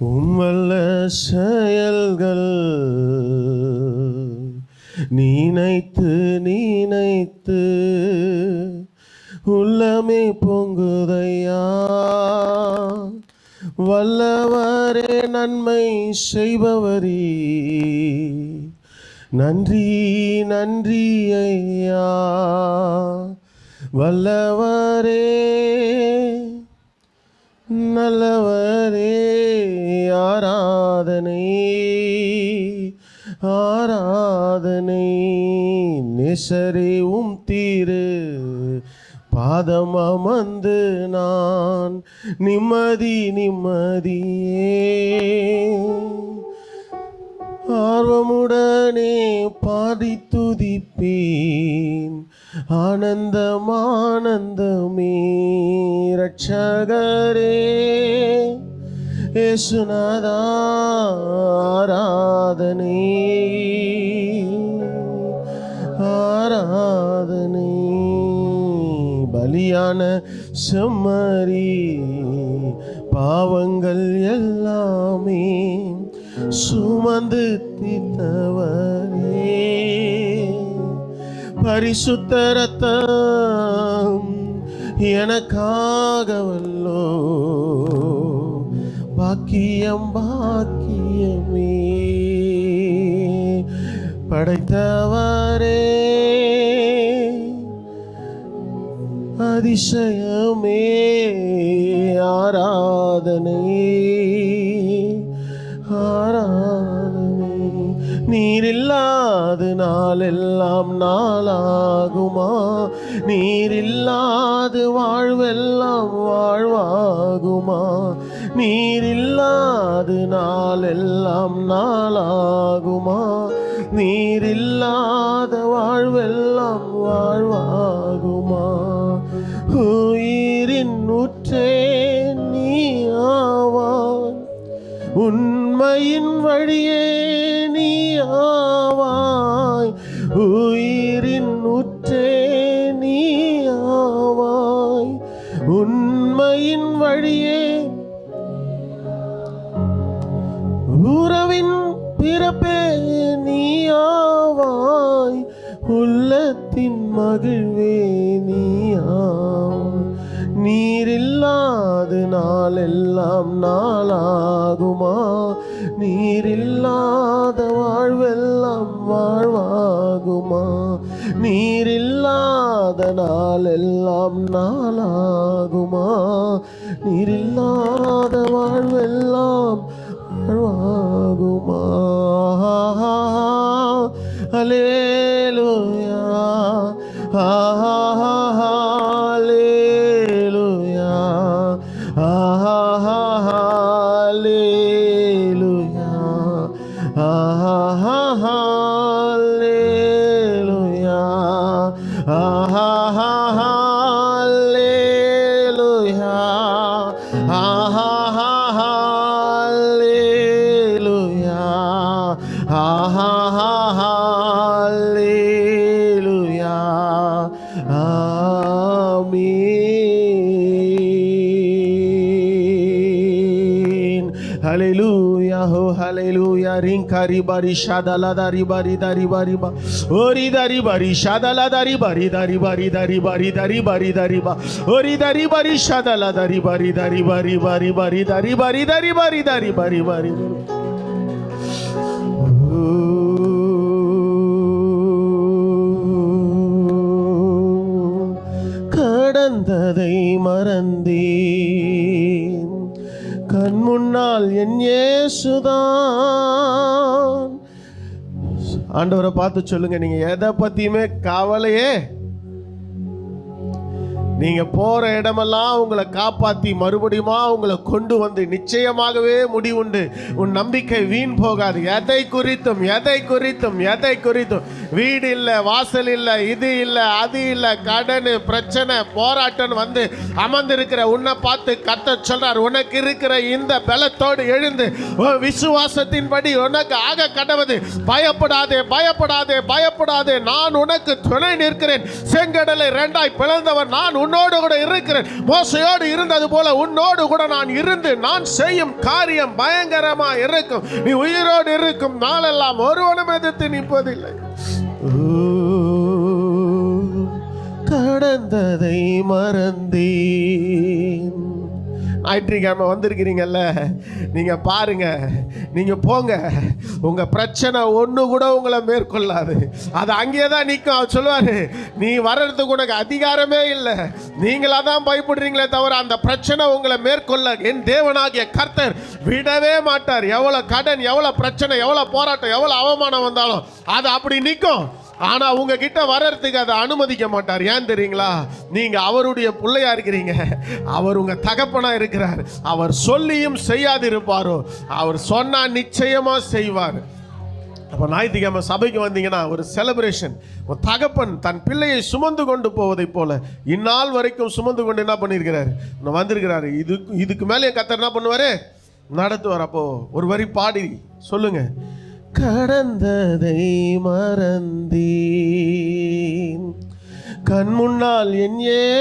உம்மல்ல செயல்கள் நினைத்து நினைத்து உள்ளமே பொங்குதையா வல்லவரே நன்மை செய்பவரே நன்றி நன்றி ஐயா வல்லவரே நல்லவரே ஆராதனை ஆராதனை நெசரே உம் தீரு பாதம் அமர்ந்து நான் நிம்மதி நிம்மதியே ஆர்வமுடனே பாடி துதிப்பேன் ஆனந்தம் ஆனந்தமே ரட்சகரே இயேசுநாதா ஆராதனை ஆராதனை பலியான செம்மறி பாவங்கள் எல்லாமே சுமந்து தீர்த்தவரே பரிசுத்த ரத்தம் எனக்காகவல்லோ பாக்கியம் பாக்கியமே படைத்தவரே அதிசயமே ஆராதனை ஆராதனை நீரில்லாத நாளெல்லாம் நாளாகுமா நீரில்லாத வாழ்வெல்லாம் வாழ்வாகுமா நீரில்லாத நாளெல்லாம் நாளாகுமா நீரில்லாத வாழ்வெல்லாம் வாழ்வாகுமா உயிரின் ஊற்றே நீ ஆவாய் உண்மையின் வழியே நீ ஆவாய் உயிரின் ஊற்றே நீ ஆவாய் உண்மையின் வழியே உறவின் பிறப்பே நீ ஆவாய் உள்ளத்தின் மகிழ்வே நீ ஆவாய் நீரில்லாத நாளெல்லாம் நாளாகுமா நீரில்லாத வாழ்வெல்லாம் வாழ்வாகுமா நீரில்லாத நாளெல்லாம் நாளாகுமா நீரில்லாத வாழ்வெல்லாம் வாழ்வாகுமா அலேலுயா ஹalleluya ஹalleluya ஹalleluya ஹalleluya ஹalleluya ஹalleluya ஆமீன் ஹalleluya ஹோ ஹalleluya ரிங்கரி பரி ஷதல தரி பரி தரி பரி பா ஓரி தரி பரி ஷதல தரி பரி தரி பரி தரி பரி தரி பரி தரி பா ஓரி தரி பரி ஷதல தரி பரி தரி பரி பரி பரி தரி பரி தரி பரி தரி பரி பரி கடந்ததை மறந்தேன் கண் முன்னால் என் இயேசுதான் ஆண்டவரை பார்த்து சொல்லுங்க நீங்க எதை பத்தியுமே கவலையே நீங்க போற இடமெல்லாம் உங்களை காப்பாத்தி மறுபடியுமா உங்களை கொண்டு வந்து நிச்சயமாகவே முடிவுண்டு உன் நம்பிக்கை வீண் போகாது எதை குறித்தும் எதை குறித்தும் எதை குறித்தும் வீடு இல்லை வாசல் இல்லை இது இல்லை அது இல்லை கடன் பிரச்சனை போராட்டம் வந்து அமர்ந்திருக்கிற உன்னை பார்த்து கத்த சொல்றார் உனக்கு இருக்கிற இந்த பலத்தோடு எழுந்து உன் விசுவாசத்தின்படி உனக்கு ஆக கடவுது பயப்படாதே பயப்படாதே பயப்படாதே நான் உனக்கு துணை நிற்கிறேன் செங்கடலை ரெண்டாய் பிளந்தவர் நான் உன்னை உன்னோடு கூட இருக்கிறேன் மோசையோடு இருந்தது போல உன்னோடு கூட நான் இருந்து நான் செய்யும் காரியம் பயங்கரமா இருக்கும் நீ உயிரோடு இருக்கும் நாளெல்லாம் ஒருவனும் எதிர்த்து நிற்பதில்லை கடந்ததை மறந்தேன் ஞாயிற்றுக்கிழமை வந்திருக்கிறீங்கல்ல நீங்க பாருங்க நீங்க போங்க உங்க பிரச்சனை ஒண்ணு கூட உங்களை மேற்கொள்ளாது அது அங்கேயே தான் நிற்கும் அவர் சொல்லுவாரு நீ வர்றதுக்கு உனக்கு அதிகாரமே இல்லை நீங்களா தான் பயப்படுறீங்களே தவிர அந்த பிரச்சனை உங்களை மேற்கொள்ள என் தேவனாகிய கர்த்தர் விடவே மாட்டார் எவ்வளவு கடன் எவ்வளவு பிரச்சனை எவ்வளவு போராட்டம் எவ்வளவு அவமானம் வந்தாலும் அது அப்படி நிற்கும் ஆனா உங்ககிட்ட வர்றதுக்கு அதை அனுமதிக்க மாட்டார் ஏன் தெரியுங்களா நீங்க அவருடைய பிள்ளையா இருக்கிறீங்க அவர் உங்க தகப்பனா இருக்கிறார் அவர் சொல்லியும் செய்யாது இருப்பாரோ அவர் சொன்னா நிச்சயமா செய்வார் அப்போ ஞாயிற்றுக்கிழமை சபைக்கு வந்தீங்கன்னா ஒரு செலிப்ரேஷன் ஒரு தகப்பன் தன் பிள்ளையை சுமந்து கொண்டு போவதைப் போல இந்நாள் வரைக்கும் சுமந்து கொண்டு என்ன பண்ணியிருக்கிறார் இன்னும் வந்திருக்கிறாரு இதுக்கு இதுக்கு மேலே என் கத்தர் என்ன பண்ணுவாரு நடத்துவார் அப்போ ஒரு வரி பாடி சொல்லுங்க கடந்ததை மறந்தேன் கண் முன்னால் என்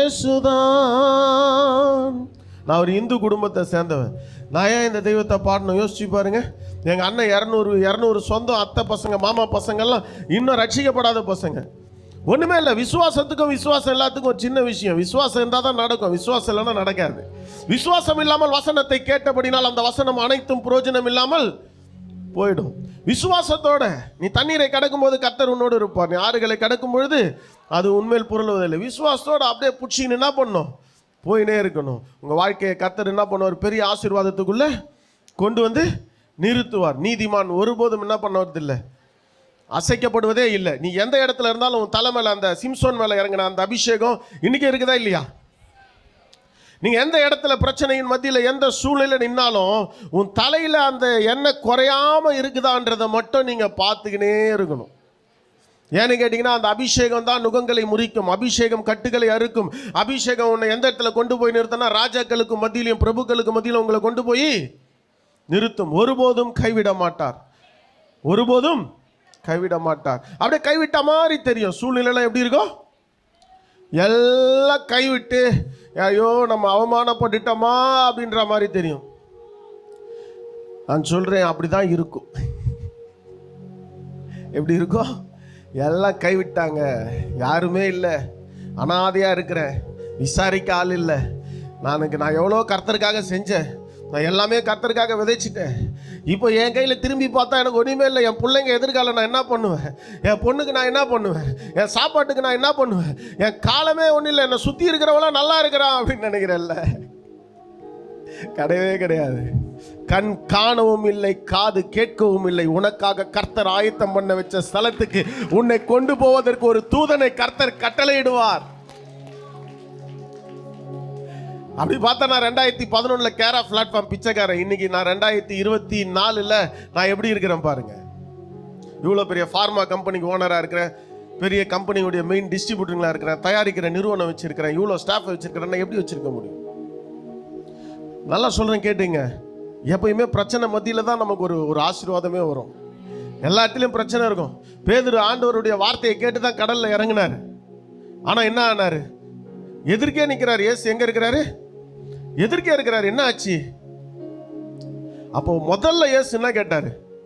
இயேசுதான் நான் ஒரு இந்து குடும்பத்தை சேர்ந்தவன் நான் ஏன் இந்த தெய்வத்தை பாடணும் யோசிச்சு பாருங்க எங்கள் அண்ணன் இரநூறு இரநூறு சொந்தம் அத்தை பசங்க மாமா பசங்கள்லாம் இன்னும் ரட்சிக்கப்படாத பசங்க ஒன்றுமே இல்லை விசுவாசத்துக்கும் விசுவாசம் எல்லாத்துக்கும் ஒரு சின்ன விஷயம் விசுவாசம் இருந்தால் தான் நடக்கும் விசுவாசம் இல்லைன்னா நடக்காது விசுவாசம் இல்லாமல் வசனத்தை கேட்டபடினால் அந்த வசனம் அனைத்தும் பிரயோஜனம் இல்லாமல் போயிடும் விசுவாசத்தோட நீ தண்ணீரை கடக்கும்போது கர்த்தர் உன்னோடு இருப்பார் நீ ஆறுகளை கடக்கும் பொழுது அது உண்மையில் பொருளுவதில்லை விசுவாசத்தோட அப்படியே பிடிச்சின்னு என்ன பண்ணும் போயினே இருக்கணும் உங்கள் வாழ்க்கையை கர்த்தர் என்ன பண்ணுவார் பெரிய ஆசீர்வாதத்துக்குள்ள கொண்டு வந்து நிறுத்துவார் நீதிமான் ஒருபோதும் என்ன பண்ணுவதில்லை அசைக்கப்படுவதே இல்லை நீ எந்த இடத்துல இருந்தாலும் உன் தலை மேல அந்த சிம்சோன் மேலே இறங்கின அந்த அபிஷேகம் இன்னைக்கு இருக்குதா இல்லையா நீங்க எந்த இடத்துல பிரச்சனையின் மத்தியில் எந்த சூழ்நிலை நின்னாலும் உன் தலையில அந்த எண்ணெய் குறையாம இருக்குதான்றதை மட்டும் நீங்க பார்த்துக்கினே இருக்கணும் ஏன்னு கேட்டிங்கன்னா அந்த அபிஷேகம் தான் நுகங்களை முறிக்கும் அபிஷேகம் கட்டுகளை அறுக்கும் அபிஷேகம் உன்னை எந்த இடத்துல கொண்டு போய் நிறுத்தினா ராஜாக்களுக்கு மத்தியிலையும் பிரபுக்களுக்கு மத்தியிலும் உங்களை கொண்டு போய் நிறுத்தும் ஒருபோதும் கைவிட மாட்டார் ஒருபோதும் கைவிட மாட்டார் அப்படியே கைவிட்ட மாதிரி தெரியும் சூழ்நிலைலாம் எப்படி இருக்கும் எல்லாம் கைவிட்டு ஐயோ நம்ம அவமானப்பட்டுட்டோமா அப்படின்ற மாதிரி தெரியும் நான் சொல்றேன் அப்படிதான் இருக்கும் எப்படி இருக்கும் எல்லாம் கைவிட்டாங்க யாருமே இல்லை அனாதையா இருக்கிறேன் விசாரிக்க ஆள் இல்லை நானுக்கு நான் எவ்வளோ கர்த்தருக்காக செஞ்சேன் நான் எல்லாமே கர்த்தருக்காக விதைச்சிட்டேன் இப்போ என் கையில் திரும்பி பார்த்தா எனக்கு ஒன்றுமே இல்லை என் பிள்ளைங்க எதிர்காலம் நான் என்ன பண்ணுவேன் என் பொண்ணுக்கு நான் என்ன பண்ணுவேன் என் சாப்பாட்டுக்கு நான் என்ன பண்ணுவேன் என் காலமே ஒன்றும் இல்லை என்னை சுற்றி இருக்கிறவங்களாம் நல்லா இருக்கிறான் அப்படின்னு நினைக்கிறேன்ல கிடையவே கிடையாது கண் காணவும் இல்லை காது கேட்கவும் இல்லை உனக்காக கர்த்தர் ஆயத்தம் பண்ண வச்ச ஸ்தலத்துக்கு உன்னை கொண்டு போவதற்கு ஒரு தூதனை கர்த்தர் கட்டளையிடுவார் அப்படி பார்த்தா நான் ரெண்டாயிரத்தி பதினொன்னுல கேரா பிளாட்ஃபார்ம் பிச்சைக்காரன் இன்னைக்கு நான் ரெண்டாயிரத்தி இருபத்தி நாலுல நான் எப்படி இருக்கிறேன் பாருங்க இவ்வளோ பெரிய ஃபார்மா கம்பெனிக்கு ஓனராக இருக்கிறேன் பெரிய கம்பெனியுடைய மெயின் டிஸ்ட்ரிபியூட்டருங்களாக இருக்கிறேன் தயாரிக்கிற நிறுவனம் வச்சிருக்கிறேன் இவ்வளோ ஸ்டாஃப் வச்சிருக்கிறேன்னா எப்படி வச்சிருக்க முடியும் நல்லா சொல்கிறேன் கேட்டுங்க எப்பயுமே பிரச்சனை மத்தியில் தான் நமக்கு ஒரு ஒரு ஆசீர்வாதமே வரும் எல்லா இடத்துலையும் பிரச்சனை இருக்கும் பேதுரு ஆண்டவருடைய வார்த்தையை கேட்டு தான் கடலில் இறங்கினார் ஆனால் என்ன ஆனார் எதிர்க்கே நிற்கிறார் ஏசு எங்கே இருக்கிறாரு எதிர்க்கே இருக்கிறார் என்ன ஆச்சு அப்போ முதல்ல ஏசு என்ன கேட்டார்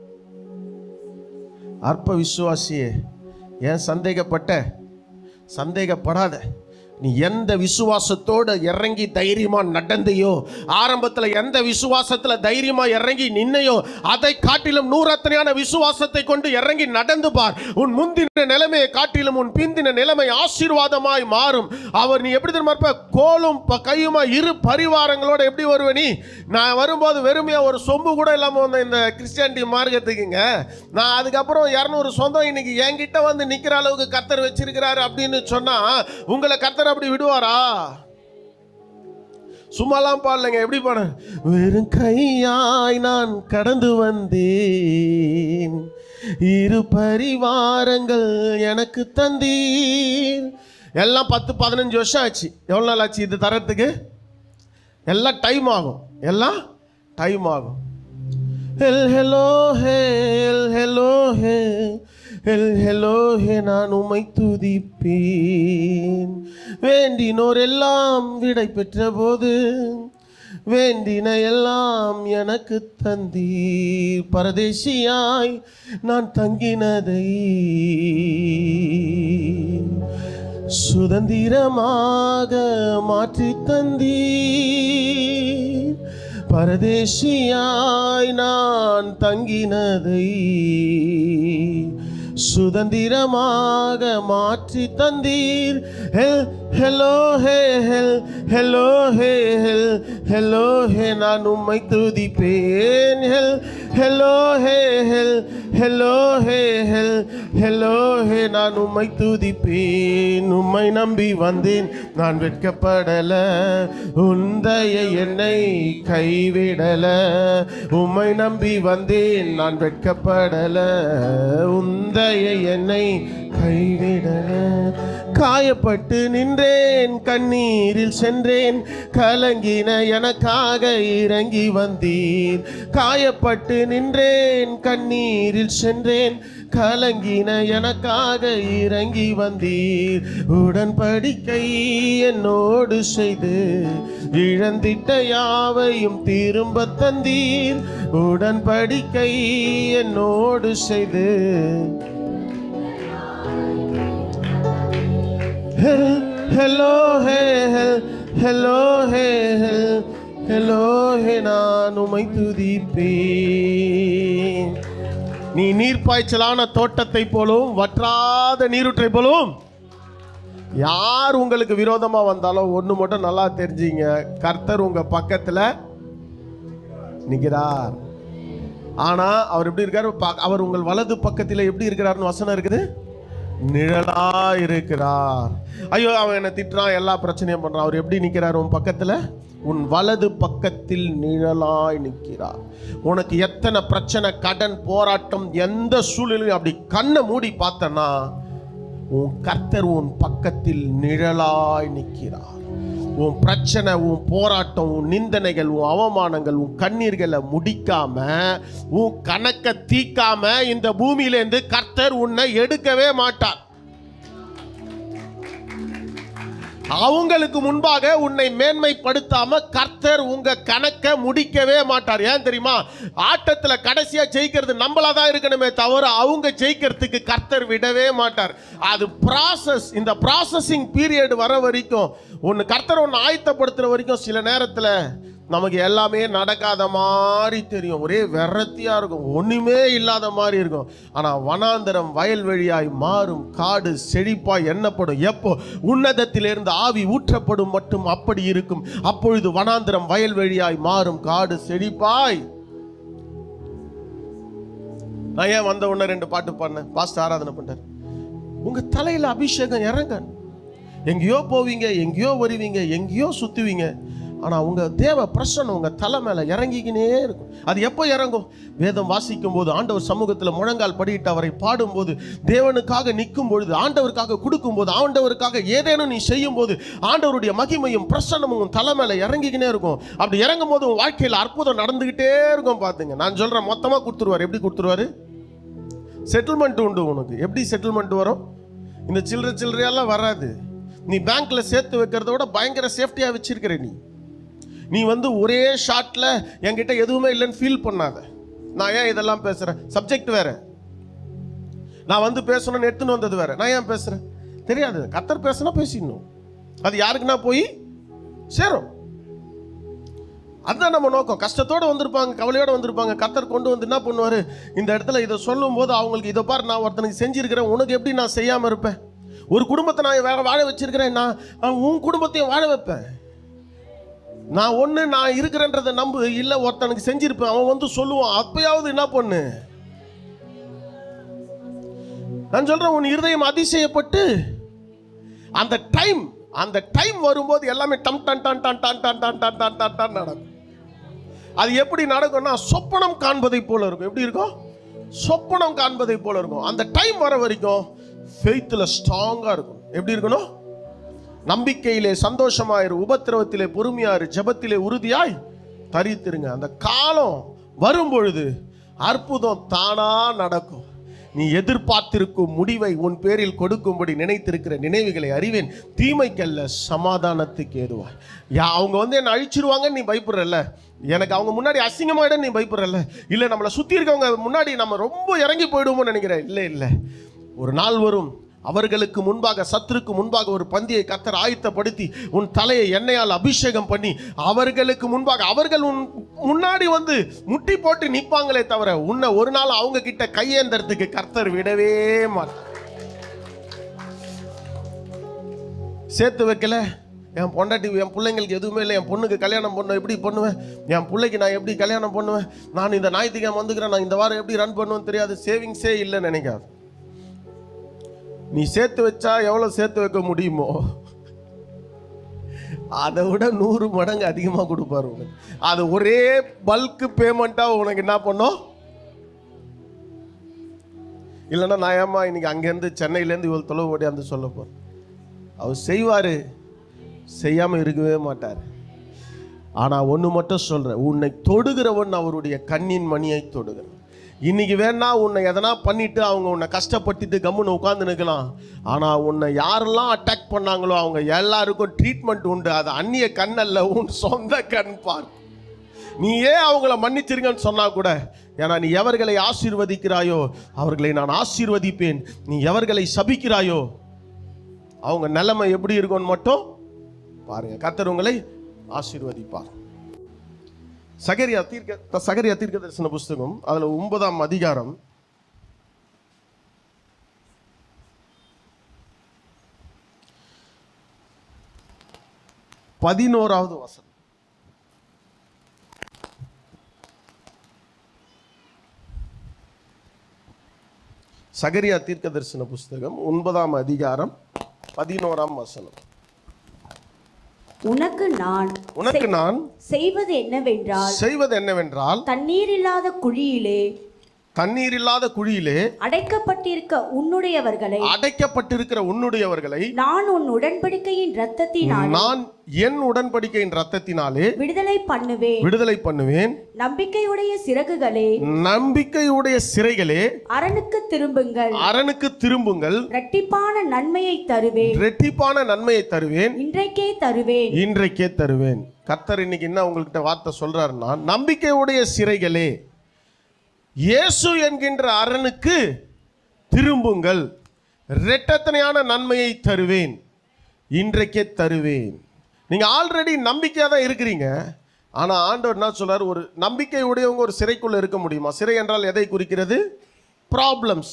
அற்ப விசுவாசியே ஏன் சந்தேகப்பட்ட சந்தேகப்படாத நீ எந்த விசுவாசத்தோட இறங்கி தைரியமா நடந்தையோ ஆரம்பத்துல எந்த விசுவாசத்துல தைரியமா இறங்கி நின்னையோ அதை காட்டிலும் நூறத்தனையான விசுவாசத்தை கொண்டு இறங்கி நடந்து பார் உன் முந்தின நிலைமையை காட்டிலும் உன் பிந்தின நிலைமை ஆசீர்வாதமாய் மாறும் அவர் நீ எப்படி தெரியுமா இருப்ப கோலும் ப- கையுமா இரு பரிவாரங்களோட எப்படி வருவ நீ நான் வரும்போது வெறுமையா ஒரு சொம்பு கூட இல்லாம வந்த இந்த கிறிஸ்டியானிட்டி மார்க்கத்துக்குங்க நான் அதுக்கப்புறம் இரநூறு சொந்தம் இன்னைக்கு என்கிட்ட வந்து நிக்கிற அளவுக்கு கர்த்தர் வச்சிருக்கிறாரு அப்படின்னு சொன்னா உங்களை கர்த்தர் அப்படி விடுவாரா சும்மாலாம் பாடலைங்க எப்படி பாட வெறும் கையாய் நான் கடந்து வந்தேன் இரு பரிவாரங்கள் எனக்கு தந்தீர் எல்லாம் பத்து பதினஞ்சு வருஷம் ஆச்சு எவ்வளோ நாள் ஆச்சு இது தரத்துக்கு எல்லாம் டைம் ஆகும் எல்லாம் டைம் ஆகும் எல் ஹெலோ ஹே எல் ஹெலோ ஹே ஹெல் ஹெலோஹே நான் உம்மை துதிப்பேன் வேண்டினோர் எல்லாம் விடை பெற்ற போது வேண்டின எல்லாம் எனக்கு தந்தீர் பரதேசியாய் நான் தங்கினதை சுதந்திரமாக மாற்றி தந்தீர் பரதேசியாய் நான் தங்கினதை சுதந்திரமாக மாற்றி தந்தீர் ஹெல் ஹெலோ ஹே ஹெல் ஹெலோ ஹே ஹெல் ஹெலோ ஹே நான் உம்மை துதிப்பேன் ஹெல் ஹெலோ ஹே ஹெல் ஹெலோ ஹே ஹெல் ஹெலோ ஹே நான் உம்மை துதிப்பேன் உம்மை நம்பி வந்தேன் நான் வெட்கப்படல உந்தைய என்னை கைவிடல உம்மை நம்பி வந்தேன் நான் வெட்கப்படல உந்தைய என்னை கைவிடல காயப்பட்டு நின்றேன் கண்ணீரில் சென்றேன் கலங்கின எனக்காக இறங்கி வந்தீர் காயப்பட்டு நின்றேன் கண்ணீரில் சென்றேன் கலங்கின எனக்காக இறங்கி வந்தீர் உடன்படிக்கை என்னோடு செய்து இழந்திட்ட யாவையும் திரும்ப தந்தீர் உடன்படிக்கை என்னோடு செய்து ஹலோ ஹே ஹலோ ஹே ஹலோ ஹே நான் உமை துதிப்பேன் நீ நீர்ப்பாய்ச்சலான தோட்டத்தை போலும் வற்றாத நீரூற்றை போலும் யார் உங்களுக்கு விரோதமா வந்தாலும் ஒண்ணு மட்டும் நல்லா தெரிஞ்சுங்க கர்த்தர் உங்க பக்கத்துல நிற்கிறார் ஆனா அவர் எப்படி இருக்காரு ப- அவர் உங்கள் வலது பக்கத்தில் எப்படி இருக்கிறாருன்னு வசனம் இருக்குது நிழலா இருக்கிறார் ஐயோ அவன் என்ன திட்டுறான் எல்லா பிரச்சனையும் பண்றான் அவர் எப்படி நிற்கிறார் உன் பக்கத்துல உன் வலது பக்கத்தில் நிழலாய் நிற்கிறார் உனக்கு எத்தனை பிரச்சனை கடன் போராட்டம் எந்த சூழ்நிலையும் அப்படி கண்ணை மூடி பார்த்தனா உன் கர்த்தர் உன் பக்கத்தில் நிழலாய் நிற்கிறார் உன் பிரச்சனை உன் போராட்டம் உன் நிந்தனைகள் உன் அவமானங்கள் உன் கண்ணீர்களை முடிக்காம உன் கணக்கை தீக்காம இந்த பூமியிலேருந்து கர்த்தர் உன்னை எடுக்கவே மாட்டார் அவங்களுக்கு முன்பாக உன்னை மேன்மைப்படுத்தாம கர்த்தர் உங்க கணக்கை முடிக்கவே மாட்டார் ஏன் தெரியுமா ஆட்டத்துல கடைசியா ஜெயிக்கிறது நம்மளா தான் இருக்கணுமே தவிர அவங்க ஜெயிக்கிறதுக்கு கர்த்தர் விடவே மாட்டார் அது ப்ராசஸ் இந்த ப்ராசஸிங் பீரியட் வர வரைக்கும் ஒன்று கர்த்தர் ஒன்று ஆயத்தப்படுத்துற வரைக்கும் சில நேரத்தில் நமக்கு எல்லாமே நடக்காத மாதிரி தெரியும் ஒரே வெறத்தியா இருக்கும் ஒண்ணுமே இல்லாத மாதிரி இருக்கும் ஆனா வனாந்தரம் வயல்வெளியாய் மாறும் காடு செழிப்பாய் எண்ணப்படும் எப்போ உன்னதத்திலிருந்து ஆவி ஊற்றப்படும் மட்டும் அப்படி இருக்கும் அப்பொழுது வனாந்தரம் வயல்வெளியாய் மாறும் காடு செழிப்பாய் நான் ஏன் வந்த உடனே ரெண்டு பாட்டு பாடினேன் பாஸ்ட் ஆராதனை பண்ணார் உங்க தலையில அபிஷேகம் இறங்க எங்கேயோ போவீங்க எங்கேயோ வருவீங்க எங்கேயோ சுத்துவீங்க ஆனா உங்க தேவ பிரசனம் உங்க தலை மேல இறங்கிக்கினே இருக்கும் அது எப்போ இறங்கும் வேதம் வாசிக்கும் போது ஆண்டவர் சமூகத்துல முழங்கால் படியிட்டு அவரை பாடும்போது தேவனுக்காக நிற்கும் பொழுது ஆண்டவருக்காக கொடுக்கும்போது ஆண்டவருக்காக ஏதேனும் நீ செய்யும் போது ஆண்டவருடைய மகிமையும் பிரசன்னமும் உன் தலை மேல இறங்கிக்கினே இருக்கும் அப்படி இறங்கும் போது உன் வாழ்க்கையில் அற்புதம் நடந்துகிட்டே இருக்கும் பாத்துங்க நான் சொல்றேன் மொத்தமா கொடுத்துருவாரு எப்படி கொடுத்துருவாரு செட்டில்மெண்ட் உண்டு உனக்கு எப்படி செட்டில்மெண்ட் வரும் இந்த சில்லறை சில்லறையெல்லாம் வராது நீ பேங்க்ல சேர்த்து வைக்கிறத விட பயங்கர சேஃப்டியாக வச்சிருக்கிற நீ நீ வந்து ஒரே ஷாட்டில் என்கிட்ட எதுவுமே இல்லைன்னு ஃபீல் பண்ணாத நான் ஏன் இதெல்லாம் பேசுகிறேன் சப்ஜெக்ட் வேற நான் வந்து பேசணும்னு எடுத்துன்னு வந்தது வேற நான் ஏன் பேசுகிறேன் தெரியாது கத்தர் பேசுனா பேசிடணும் அது யாருக்குன்னா போய் சேரும் அதுதான் நம்ம நோக்கம் கஷ்டத்தோட வந்திருப்பாங்க கவலையோட வந்திருப்பாங்க கத்தர் கொண்டு வந்து என்ன பண்ணுவார் இந்த இடத்துல இதை சொல்லும்போது அவங்களுக்கு இதை பாரு நான் ஒருத்தனுக்கு செஞ்சிருக்கிறேன் உனக்கு எப்படி நான் செய்யாமல் இருப்பேன் ஒரு குடும்பத்தை நான் வேற வாழ வச்சிருக்கிறேன் நான் நான் உன் குடும்பத்தையும் வாழ வைப்பேன் நான் ஒன்று நான் இருக்கிறேன்றதை நம்பு இல்லை ஒருத்தனுக்கு செஞ்சிருப்பேன் அவன் வந்து சொல்லுவான் அப்பயாவது என்ன பண்ணு நான் சொல்றேன் உன் இருதயம் அதிசயப்பட்டு அந்த டைம் அந்த டைம் வரும்போது எல்லாமே டம் டன் டன் டன் டன் டன் டன் டன் டன் டன் டன் நடக்கும் அது எப்படி நடக்கும்னா சொப்பனம் காண்பதை போல இருக்கும் எப்படி இருக்கும் சொப்பனம் காண்பதை போல இருக்கும் அந்த டைம் வர வரைக்கும் ஃபெய்த்தில் ஸ்ட்ராங்காக இருக்கும் எப்படி இருக்கணும் நம்பிக்கையிலே சந்தோஷமாயிரு உபத்திரவத்திலே பொறுமையாயிரு ஜெபத்திலே உறுதியாய் தரித்திருங்க அந்த காலம் வரும் பொழுது அற்புதம் தானா நடக்கும் நீ எதிர்பார்த்திருக்கும் முடிவை உன் பேரில் கொடுக்கும்படி நினைத்திருக்கிற நினைவுகளை அறிவேன் தீமைக்கல்ல சமாதானத்துக்கு ஏதுவாய் யா அவங்க வந்து என்னை அழிச்சிருவாங்கன்னு நீ பயப்படுறல்ல எனக்கு அவங்க முன்னாடி அசிங்கமாயிட நீ பயப்படுறல்ல இல்லை நம்மளை சுற்றி இருக்கவங்க முன்னாடி நம்ம ரொம்ப இறங்கி போயிடுவோம்னு நினைக்கிறேன் இல்லை இல்லை ஒரு நாள் வரும் அவர்களுக்கு முன்பாக சத்துருக்கு முன்பாக ஒரு பந்தியை கத்தர் ஆயத்தப்படுத்தி உன் தலையை எண்ணெயால் அபிஷேகம் பண்ணி அவர்களுக்கு முன்பாக அவர்கள் உன் முன்னாடி வந்து முட்டி போட்டு நிற்பாங்களே தவிர உன்னை ஒரு நாள் அவங்க கிட்ட கையேந்தறதுக்கு கர்த்தர் விடவே மாட்டார் சேர்த்து வைக்கல என் பொண்டாட்டி என் பிள்ளைங்களுக்கு எதுவுமே இல்லை என் பொண்ணுக்கு கல்யாணம் பண்ண எப்படி பண்ணுவேன் என் பிள்ளைக்கு நான் எப்படி கல்யாணம் பண்ணுவேன் நான் இந்த ஞாயிற்றுக்கிழமை வந்துக்கிறேன் நான் இந்த வாரம் எப்படி ரன் பண்ணுவேன்னு தெரியாது சேவிங்ஸே இல்லைன்னு நினைக்காது நீ சேர்த்து வச்சா எவ்வளோ சேர்த்து வைக்க முடியுமோ அதை விட நூறு மடங்கு அதிகமாக கொடுப்பாரு உனக்கு அது ஒரே பல்க்கு பேமெண்ட்டாக உனக்கு என்ன பண்ணும் இல்லைன்னா நான் ஏமா இன்னைக்கு அங்கேருந்து சென்னையிலேருந்து இவ்வளோ தொலைவு ஓடி வந்து சொல்ல போகிறேன் அவர் செய்வார் செய்யாமல் இருக்கவே மாட்டார் ஆனால் ஒன்று மட்டும் சொல்கிறேன் உன்னை தொடுகிறவன் அவருடைய கண்ணின் மணியை தொடுகிறான் இன்னைக்கு வேணா உன்னை எதனா பண்ணிட்டு அவங்க உன்னை கஷ்டப்பட்டுட்டு கம்முன்னு உட்காந்து நிற்கலாம் ஆனால் உன்னை யாரெல்லாம் அட்டாக் பண்ணாங்களோ அவங்க எல்லாருக்கும் ட்ரீட்மெண்ட் உண்டு அது அந்நிய கண்ணல்ல உன் சொந்த கண் பார் நீ ஏன் அவங்கள மன்னிச்சிருங்கன்னு சொன்னா கூட ஏன்னா நீ எவர்களை ஆசீர்வதிக்கிறாயோ அவர்களை நான் ஆசீர்வதிப்பேன் நீ எவர்களை சபிக்கிறாயோ அவங்க நிலைமை எப்படி இருக்கும்னு மட்டும் பாருங்க கர்த்தர் உங்களை ஆசீர்வதிப்பார் சகரியா தீர்க்க சகரியா தீர்க்க தரிசன புஸ்தகம் அதுல ஒன்பதாம் அதிகாரம் பதினோராவது வசனம் சகரியா தீர்க்க தரிசன புஸ்தகம் ஒன்பதாம் அதிகாரம் பதினோராம் வசனம் உனக்கு நான் உனக்கு நான் செய்வது என்னவென்றால் செய்வது என்னவென்றால் தண்ணீர் இல்லாத குழியிலே தண்ணீர் இல்லாத குழியிலே அடைக்கப்பட்டிருக்க உன்னுடையவர்களை அடைக்கப்பட்டிருக்கிற உன்னுடையவர்களை நான் உன் உடன்படிக்கையின் இரத்தத்தினால் நான் என் உடன்படிக்கையின் ரத்தத்தினாலே விடுதலை பண்ணுவேன் விடுதலை பண்ணுவேன் நம்பிக்கையுடைய சிறகுகளே நம்பிக்கையுடைய சிறைகளே அரணுக்கு திரும்புங்கள் அரணுக்கு திரும்புங்கள் இரட்டிப்பான நன்மையை தருவேன் ரெட்டிப்பான நன்மையை தருவேன் இன்றைக்கே தருவேன் இன்றைக்கே தருவேன் கர்த்தர் இன்னைக்கு என்ன உங்கள்கிட்ட வார்த்தை சொல்றாருன்னா நம்பிக்கையுடைய சிறைகளே இயேசு என்கின்ற அரணுக்கு திரும்புங்கள் இரட்டத்தனையான நன்மையை தருவேன் இன்றைக்கே தருவேன் நீங்க ஆல்ரெடி நம்பிக்கையாக தான் இருக்கிறீங்க ஆனா ஆண்டவர் என்ன சொல்றாரு ஒரு நம்பிக்கை உடையவங்க ஒரு சிறைக்குள்ள இருக்க முடியுமா சிறை என்றால் எதை குறிக்கிறது ப்ராப்ளம்ஸ்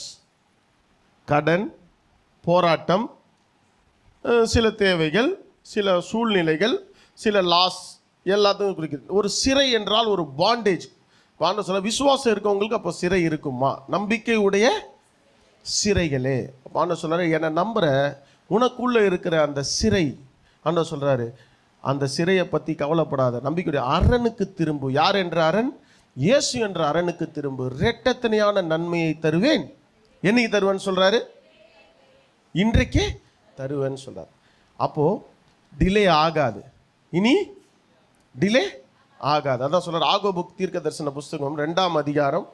கடன் போராட்டம் அஹ் சில தேவைகள் சில சூழ்நிலைகள் சில லாஸ் எல்லாத்தையும் குறிக்கிறது ஒரு சிறை என்றால் ஒரு பாண்டேஜ் பாண்ட சொல்ல விசுவாசம் இருக்கவங்களுக்கு அப்போ சிறை இருக்குமா நம்பிக்கை உடைய சிறைகளே பாண்ட சொல்றாரு என்னை நம்புற உனக்குள்ள இருக்கிற அந்த சிறை ஆண்ட சொல்றாரு அந்த சிறையை பற்றி கவலைப்படாத நம்பிக்கையுடைய அரணுக்கு திரும்பு யார் என்ற அரண் இயேசு என்ற அரணுக்கு திரும்பு ரெட்டத்தனையான நன்மையை தருவேன் என்னைக்கு தருவேன்னு சொல்றாரு இன்றைக்கே தருவேன்னு சொல்றார் அப்போ டிலே ஆகாது இனி டிலே ஆகாது அதான் சொல்றார் ஆகோபுக் தீர்க்க தரிசன புஸ்தகம் ரெண்டாம் அதிகாரம்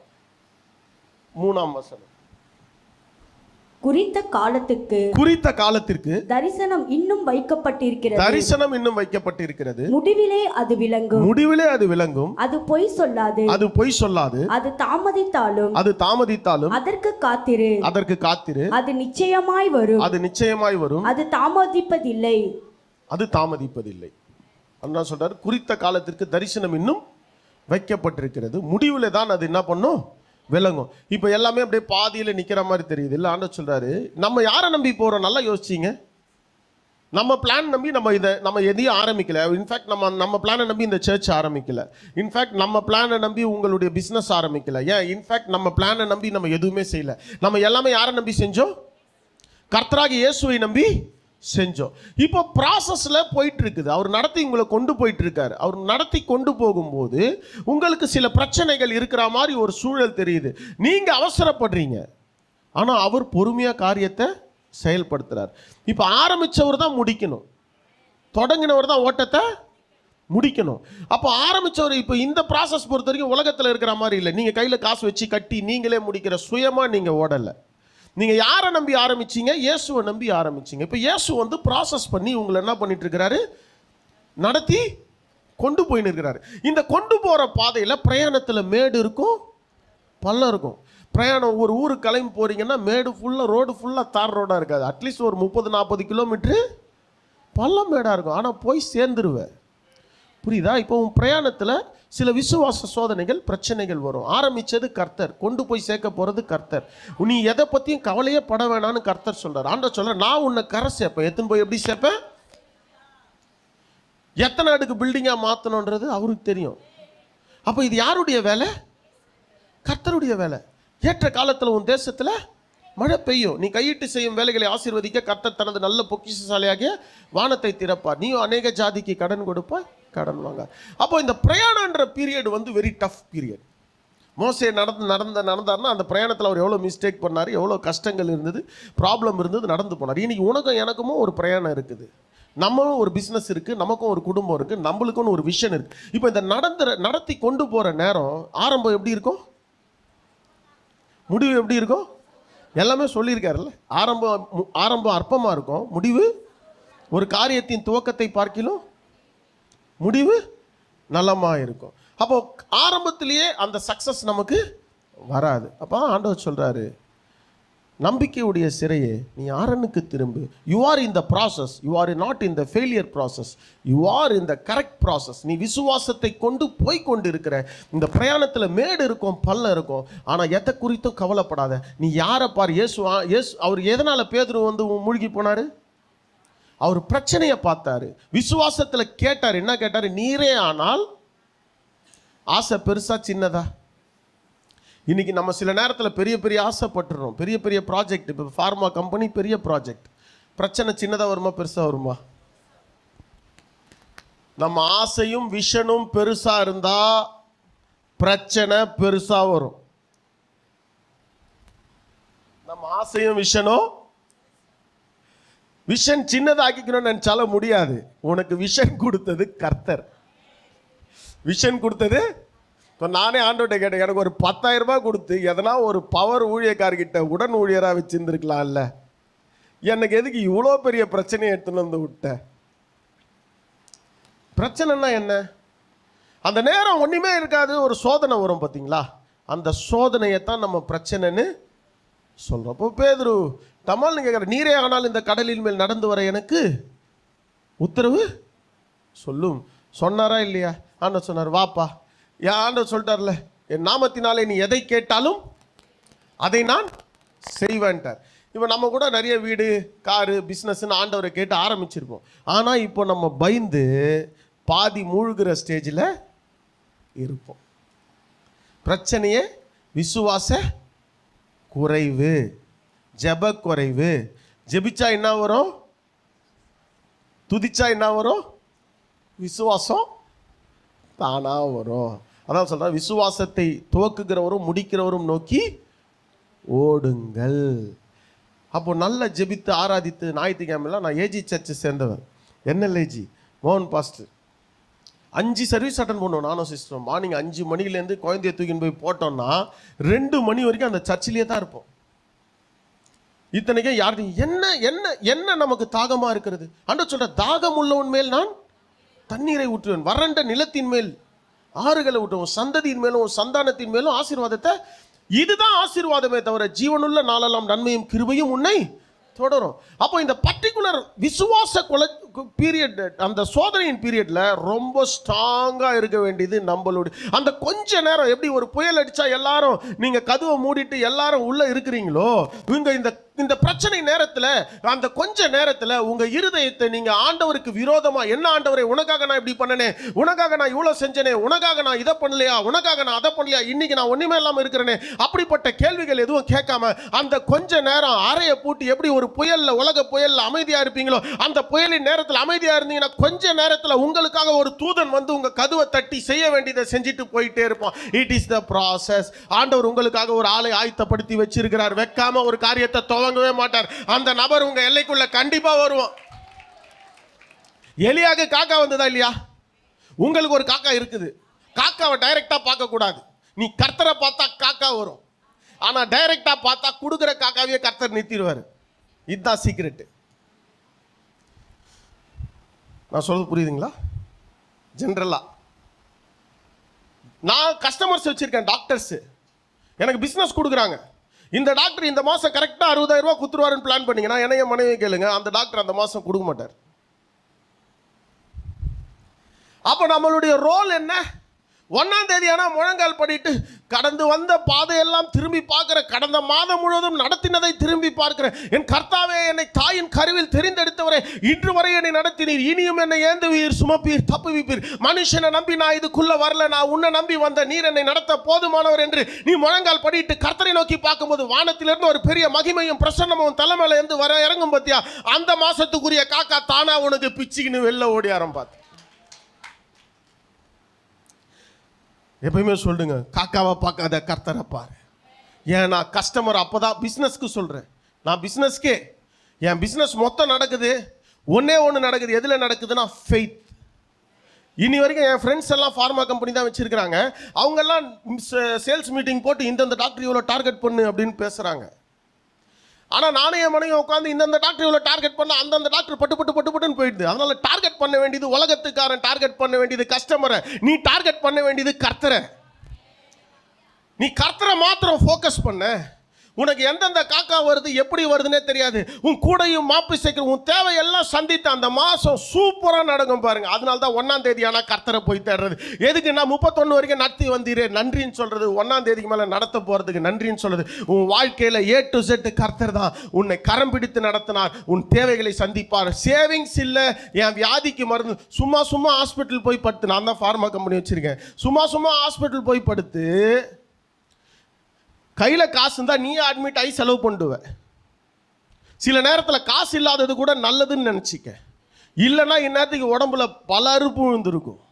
மூணாம் வசனம் குறித்த காலத்துக்கு குறித்த காலத்திற்கு தரிசனம் இன்னும் வைக்கப்பட்டிருக்கிறது தரிசனம் இன்னும் வைக்கப்பட்டிருக்கிறது முடிவிலே அது விளங்கும் முடிவிலே அது விளங்கும் அது பொய் சொல்லாது அது பொய் சொல்லாது அது தாமதித்தாலும் அது தாமதித்தாலும் அதற்கு காத்திரு அதற்கு காத்திரு அது நிச்சயமாய் வரும் அது நிச்சயமாய் வரும் அது தாமதிப்பதில்லை அது தாமதிப்பதில்லை அண்ணா சொல்றாரு குறித்த காலத்திற்கு தரிசனம் இன்னும் வைக்கப்பட்டிருக்கிறது முடிவில் தான் அது என்ன பண்ணும் விளங்கும் இப்போ எல்லாமே அப்படியே பாதியில் நிற்கிற மாதிரி தெரியுது இல்லை ஆண்டவர் சொல்றாரு நம்ம யாரை நம்பி போகிறோம் நல்லா யோசிச்சிங்க நம்ம பிளான் நம்பி நம்ம இதை நம்ம எதையும் ஆரம்பிக்கல இன்ஃபேக்ட் நம்ம நம்ம பிளானை நம்பி இந்த சர்ச் ஆரம்பிக்கல இன்ஃபேக்ட் நம்ம பிளானை நம்பி உங்களுடைய பிஸ்னஸ் ஆரம்பிக்கல ஏன் இன்ஃபேக்ட் நம்ம பிளானை நம்பி நம்ம எதுவுமே செய்யல நம்ம எல்லாமே யாரை நம்பி செஞ்சோம் கர்த்தராகி இயேசுவை நம்பி செஞ்சோம் இப்போ ப்ராசஸில் போயிட்டு இருக்குது அவர் நடத்தி உங்களை கொண்டு போயிட்டு இருக்காரு அவர் நடத்தி கொண்டு போகும்போது உங்களுக்கு சில பிரச்சனைகள் இருக்கிற மாதிரி ஒரு சூழல் தெரியுது நீங்கள் அவசரப்படுறீங்க ஆனால் அவர் பொறுமையாக காரியத்தை செயல்படுத்துறார் இப்போ ஆரம்பிச்சவர் தான் முடிக்கணும் தொடங்கினவர் தான் ஓட்டத்தை முடிக்கணும் அப்போ ஆரம்பிச்சவர் இப்போ இந்த ப்ராசஸ் பொறுத்த வரைக்கும் உலகத்தில் இருக்கிற மாதிரி இல்லை நீங்கள் கையில் காசு வச்சு கட்டி நீங்களே முடிக்கிற சுயமாக நீங்கள் ஓடலை நீங்க யாரை நம்பி ஆரம்பிச்சீங்க இயேசுவை நம்பி ஆரம்பிச்சீங்க இப்போ இயேசு வந்து ப்ராசஸ் பண்ணி உங்களை என்ன பண்ணிட்டு இருக்கிறாரு நடத்தி கொண்டு போயின்னு இருக்கிறாரு இந்த கொண்டு போற பாதையில பிரயாணத்துல மேடு இருக்கும் பள்ளம் இருக்கும் பிரயாணம் ஒரு ஊருக்கு கிளம்பி போறீங்கன்னா மேடு ஃபுல்லாக ரோடு ஃபுல்லாக தார் ரோடாக இருக்காது அட்லீஸ்ட் ஒரு முப்பது நாற்பது கிலோமீட்ரு பள்ளம் மேடாக இருக்கும் ஆனால் போய் சேர்ந்துருவேன் புரியுதா இப்போ உன் பிரயாணத்தில் சில விசுவாச சோதனைகள் பிரச்சனைகள் வரும் ஆரம்பிச்சது கர்த்தர் கொண்டு போய் சேர்க்க போகிறது கர்த்தர் நீ எதை பற்றியும் கவலையே பட வேணான்னு கர்த்தர் சொல்றார் ஆண்டவர் சொல்ற நான் உன்னை கரை சேர்ப்பேன் எத்தனை போய் எப்படி சேர்ப்பேன் எத்தனை அடுக்கு பில்டிங்காக மாற்றணுன்றது அவருக்கு தெரியும் அப்போ இது யாருடைய வேலை கர்த்தருடைய வேலை ஏற்ற காலத்தில் உன் தேசத்தில் மழை பெய்யும் நீ கையிட்டு செய்யும் வேலைகளை ஆசீர்வதிக்க கர்த்தர் தனது நல்ல பொக்கிஷசாலியாகிய வானத்தை திறப்பார் நீயும் அநேக ஜாதிக்கு கடன் கொடுப்பாய் கடன் வாங்க அப்போ இந்த பிரயாணன்ற பீரியட் வந்து வெரி டஃப் பீரியட் மோசே நடந்து நடந்த நடந்தார்னா அந்த பிரயாணத்தில் அவர் எவ்வளோ மிஸ்டேக் பண்ணார் எவ்வளோ கஷ்டங்கள் இருந்தது ப்ராப்ளம் இருந்தது நடந்து போனார் இன்னைக்கு உனக்கும் எனக்கும் ஒரு பிரயாணம் இருக்குது நம்மளும் ஒரு பிஸ்னஸ் இருக்குது நமக்கும் ஒரு குடும்பம் இருக்குது நம்மளுக்குன்னு ஒரு விஷன் இருக்குது இப்போ இந்த நடந்துற நடத்தி கொண்டு போகிற நேரம் ஆரம்பம் எப்படி இருக்கும் முடிவு எப்படி இருக்கும் எல்லாமே சொல்லியிருக்காருல்ல ஆரம்பம் மு- ஆரம்பம் அற்பமாக இருக்கும் முடிவு ஒரு காரியத்தின் துவக்கத்தை பார்க்கிலும் முடிவு நலமா இருக்கும் அப்போ ஆரம்பத்திலேயே அந்த சக்சஸ் நமக்கு வராது அப்போ ஆண்டவர் சொல்றாரு நம்பிக்கையுடைய சிறையே நீ ஆரனுக்கு திரும்பு you are in the process you are not in the failure process you are in the correct process நீ விசுவாசத்தை கொண்டு போய் கொண்டு இருக்கிற இந்த பிரயாணத்தில் மேடு இருக்கும் பள்ளம் இருக்கும் ஆனால் எதை குறித்தும் கவலைப்படாத நீ யாரை பார் இயேசு இயேசு அவர் எதனால் பேதுரு வந்து மூழ்கி போனார் அவர் பிரச்சனையை பார்த்தாரு விசுவாசத்தில் கேட்டார் என்ன கேட்டார் நீரே ஆனால் ஆசை பெருசா சின்னதா இன்னைக்கு நம்ம சில நேரத்தில் பெரிய பெரிய ஆசைப்பட்டுறோம் பெரிய பெரிய ப்ராஜெக்ட் இப்போ ஃபார்மா கம்பெனி பெரிய ப்ராஜெக்ட் பிரச்சனை சின்னதாக வருமா பெருசாக வருமா நம்ம ஆசையும் விஷனும் பெருசாக இருந்தா பிரச்சனை பெருசாக வரும் நம்ம ஆசையும் விஷனும் விஷன் சின்னதாக்கிக்கணும்னு நினைச்சால முடியாது உனக்கு விஷன் கொடுத்தது கர்த்தர் விஷன் கொடுத்தது இப்போ நானே ஆண்டோட்ட கேட்டேன் எனக்கு ஒரு 10000 ரூபாய் கொடுத்து எதனா ஒரு பவர் ஊழியக்காரர்கிட்ட உடன் ஊழியராக வச்சிருந்துருக்கலாம்ல எனக்கு எதுக்கு இவ்வளோ பெரிய பிரச்சனையை எடுத்துன்னு வந்து விட்ட பிரச்சனைனா என்ன அந்த நேரம் ஒன்றுமே இருக்காது ஒரு சோதனை வரும் பார்த்தீங்களா அந்த சோதனையை தான் நம்ம பிரச்சனைன்னு சொல்கிறோம் அப்போ பேதுரு தமால்னு கேட்குற நீரே ஆனால் இந்த கடலின் மேல் நடந்து வர எனக்கு உத்தரவு சொல்லும் சொன்னாரா இல்லையா ஆண்டவர் சொன்னார் வாப்பா என் ஆண்டவர் சொல்லிட்டார்ல என் நாமத்தினாலே நீ எதை கேட்டாலும் அதை நான் செய்வேன்ட்டார் இப்போ நம்ம கூட நிறைய வீடு காரு பிஸ்னஸ்ன்னு ஆண்டவரை கேட்டு ஆரம்பிச்சிருப்போம் ஆனால் இப்போ நம்ம பயந்து பாதி மூழ்கிற ஸ்டேஜில் இருப்போம் பிரச்சனையே விசுவாச குறைவு ஜெப குறைவு ஜெபிச்சா என்ன வரும் துதிச்சா என்ன வரும் விசுவாசம் தானா வரும் அதான் சொல்றேன் விசுவாசத்தை துவக்குகிறவரும் முடிக்கிறவரும் நோக்கி ஓடுங்கள் அப்போ நல்ல ஜெபித்து ஆராதித்து ஞாயிற்றுக்கிழமைலாம் நான் ஏஜி சர்ச்சை சேர்ந்தவன் என்எல்ஏஜி மோகன் பாஸ்டர் அஞ்சு சர்வீஸ் அட்டன் பண்ணுவோம் நானும் சிஸ்டரும் மார்னிங் அஞ்சு மணிலேருந்து குழந்தைய தூக்கின்னு போய் போட்டோம்னா ரெண்டு மணி வரைக்கும் அந்த சர்ச்சிலேயே தான் இருப்போம் இத்தனைக்கும் யார் என்ன என்ன என்ன நமக்கு தாகமா இருக்கிறது அண்ட சொல்ற தாகம் உள்ளவன் மேல் நான் தண்ணீரை ஊற்றுவேன் வறண்ட நிலத்தின் மேல் ஆறுகளை ஊற்றுவோம் சந்ததியின் மேலும் உன் சந்தானத்தின் மேலும் ஆசீர்வாதத்தை இதுதான் ஆசீர்வாதமே தவிர ஜீவனுள்ள நாளெல்லாம் நன்மையும் கிருபையும் உன்னை தொடரும் அப்போ இந்த பர்டிகுலர் விசுவாச கொலை பீரியட் அந்த சோதனையின் பீரியட்ல ரொம்ப ஸ்ட்ராங்காக இருக்க வேண்டியது நம்மளுடைய அந்த கொஞ்ச நேரம் எப்படி ஒரு புயல் அடிச்சா எல்லாரும் நீங்க கதவை மூடிட்டு எல்லாரும் உள்ள இருக்கிறீங்களோ இவங்க இந்த இந்த பிரச்சனை நேரத்துல அந்த கொஞ்ச நேரத்துல உங்க இருதயத்தை நீங்க ஆண்டவருக்கு விரோதமா என்ன ஆண்டவரே உனக்காக நான் இப்படி பண்ணனே உனக்காக நான் இவ்வளவு செஞ்சனே உனக்காக நான் இதை பண்ணலையா உனக்காக நான் அதை பண்ணலையா இன்னைக்கு நான் ஒண்ணுமே இல்லாம இருக்கிறேனே அப்படிப்பட்ட கேள்விகள் எதுவும் கேட்காம அந்த கொஞ்ச நேரம் அறையை பூட்டி எப்படி ஒரு புயல்ல உலக புயல்ல அமைதியா இருப்பீங்களோ அந்த புயலின் நேரத்தில் அமைதியா இருந்தீங்கன்னா கொஞ்ச நேரத்துல உங்களுக்காக ஒரு தூதன் வந்து உங்க கதவை தட்டி செய்ய வேண்டியதை செஞ்சுட்டு போயிட்டே இருப்போம் இட் இஸ் த ப்ராசஸ் ஆண்டவர் உங்களுக்காக ஒரு ஆளை ஆயத்தப்படுத்தி வச்சிருக்கிறார் வைக்காம ஒரு காரியத்தை துவங்கவே மாட்டார் அந்த நபர் உங்க எல்லைக்குள்ள கண்டிப்பா வருவான் எலியாக்கு காக்கா வந்ததா இல்லையா உங்களுக்கு ஒரு காக்கா இருக்குது காக்காவை டைரக்டா பார்க்க கூடாது நீ கர்த்தரை பார்த்தா காக்கா வரும் ஆனா டைரக்டா பார்த்தா கொடுக்குற காக்காவே கர்த்தர் நிறுத்திடுவார் இதுதான் சீக்ரெட்டு நான் சொல்றது புரியுதுங்களா ஜென்ரலா நான் கஸ்டமர்ஸ் வச்சிருக்கேன் டாக்டர்ஸ் எனக்கு பிஸ்னஸ் கொடுக்குறாங்க இந்த டாக்டர் இந்த மாதம் கரெக்டாக அறுபதாயிரம் ரூபா குத்துருவாருன்னு பிளான் பண்ணீங்கன்னா என்னைய மனைவி கேளுங்க அந்த டாக்டர் அந்த மாதம் கொடுக்க மாட்டார் அப்போ நம்மளுடைய ரோல் என்ன ஒன்றாம் தேதி ஆனால் முழங்கால் படிட்டு கடந்து வந்த பாதையெல்லாம் திரும்பி பார்க்கிற கடந்த மாதம் முழுவதும் நடத்தினதை திரும்பி பார்க்கிற என் கர்த்தாவே என்னை தாயின் கருவில் தெரிந்தெடுத்தவரே இன்று வரை என்னை நடத்தினீர் இனியும் என்னை ஏந்துவீர் சுமப்பீர் தப்புவிப்பீர் மனுஷனை நம்பி நான் இதுக்குள்ள வரல நான் உன்னை நம்பி வந்த நீர் என்னை நடத்த போதுமானவர் என்று நீ முழங்கால் படிட்டு கர்த்தரை நோக்கி பார்க்கும்போது வானத்திலிருந்து ஒரு பெரிய மகிமையும் பிரசன்னமும் தலைமையில இருந்து வர இறங்கும் பத்தியா அந்த மாசத்துக்குரிய காக்கா தானா உனக்கு பிச்சுக்கின்னு வெளில ஓடி ஆரம்பாத்து எப்பயுமே சொல்லுங்க காக்காவை பார்க்காத கர்த்தரை பாரு ஏன் நான் கஸ்டமர் அப்பதான் பிஸ்னஸ்க்கு சொல்கிறேன் நான் பிஸ்னஸ்க்கே என் பிஸ்னஸ் மொத்தம் நடக்குது ஒண்ணே ஒன்று நடக்குது எதில் நடக்குதுன்னா ஃபெய்த் இனி வரைக்கும் என் ஃப்ரெண்ட்ஸ் எல்லாம் ஃபார்மா கம்பெனி தான் வச்சிருக்கிறாங்க அவங்கெல்லாம் சேல்ஸ் மீட்டிங் போட்டு இந்தந்த டாக்டர் இவ்வளோ டார்கெட் பண்ணு அப்படின்னு பேசுகிறாங்க ஆனால் நானே என் மனைவி உட்காந்து இந்தந்த டாக்டர் இவ்வளோ டார்கெட் பண்ண அந்தந்த டாக்டர் பட்டு பட்டு பட்டு பட்டுன்னு போயிடுது அதனால டார்கெட் பண்ண வேண்டியது உலகத்துக்காரன் டார்கெட் பண்ண வேண்டியது கஸ்டமரை நீ டார்கெட் பண்ண வேண்டியது கர்த்தரை நீ கர்த்தரை மாத்திரம் ஃபோக்கஸ் பண்ண உனக்கு எந்தெந்த காக்கா வருது எப்படி வருதுன்னே தெரியாது உன் கூடையும் மாப்பு சேர்க்கிற உன் தேவையெல்லாம் சந்தித்து அந்த மாதம் சூப்பராக நடக்கும் பாருங்க அதனால தான் ஒன்றாம் தேதி ஆனால் கர்த்தரை போய் தேடுறது எதுக்கு நான் முப்பத்தொன்று வரைக்கும் நடத்தி வந்தீரே நன்றின்னு சொல்கிறது ஒன்றாம் தேதிக்கு மேலே நடத்த போகிறதுக்கு நன்றின்னு சொல்கிறது உன் வாழ்க்கையில் ஏ டு செட் கர்த்தர் தான் உன்னை கரம் பிடித்து நடத்தினார் உன் தேவைகளை சந்திப்பார் சேவிங்ஸ் இல்லை என் வியாதிக்கு மருந்து சும்மா சும்மா ஹாஸ்பிட்டல் போய் படுத்து நான் தான் ஃபார்மா கம்பெனி வச்சுருக்கேன் சும்மா சும்மா ஹாஸ்பிட்டல் போய் படுத்து கையில் காசு இருந்தால் நீ அட்மிட் ஆகி செலவு பண்ணுடுவ சில நேரத்தில் காசு இல்லாதது கூட நல்லதுன்னு நினச்சிக்க இல்லைன்னா இந்நேரத்துக்கு உடம்புல பல அறுப்பு விழுந்திருக்கும்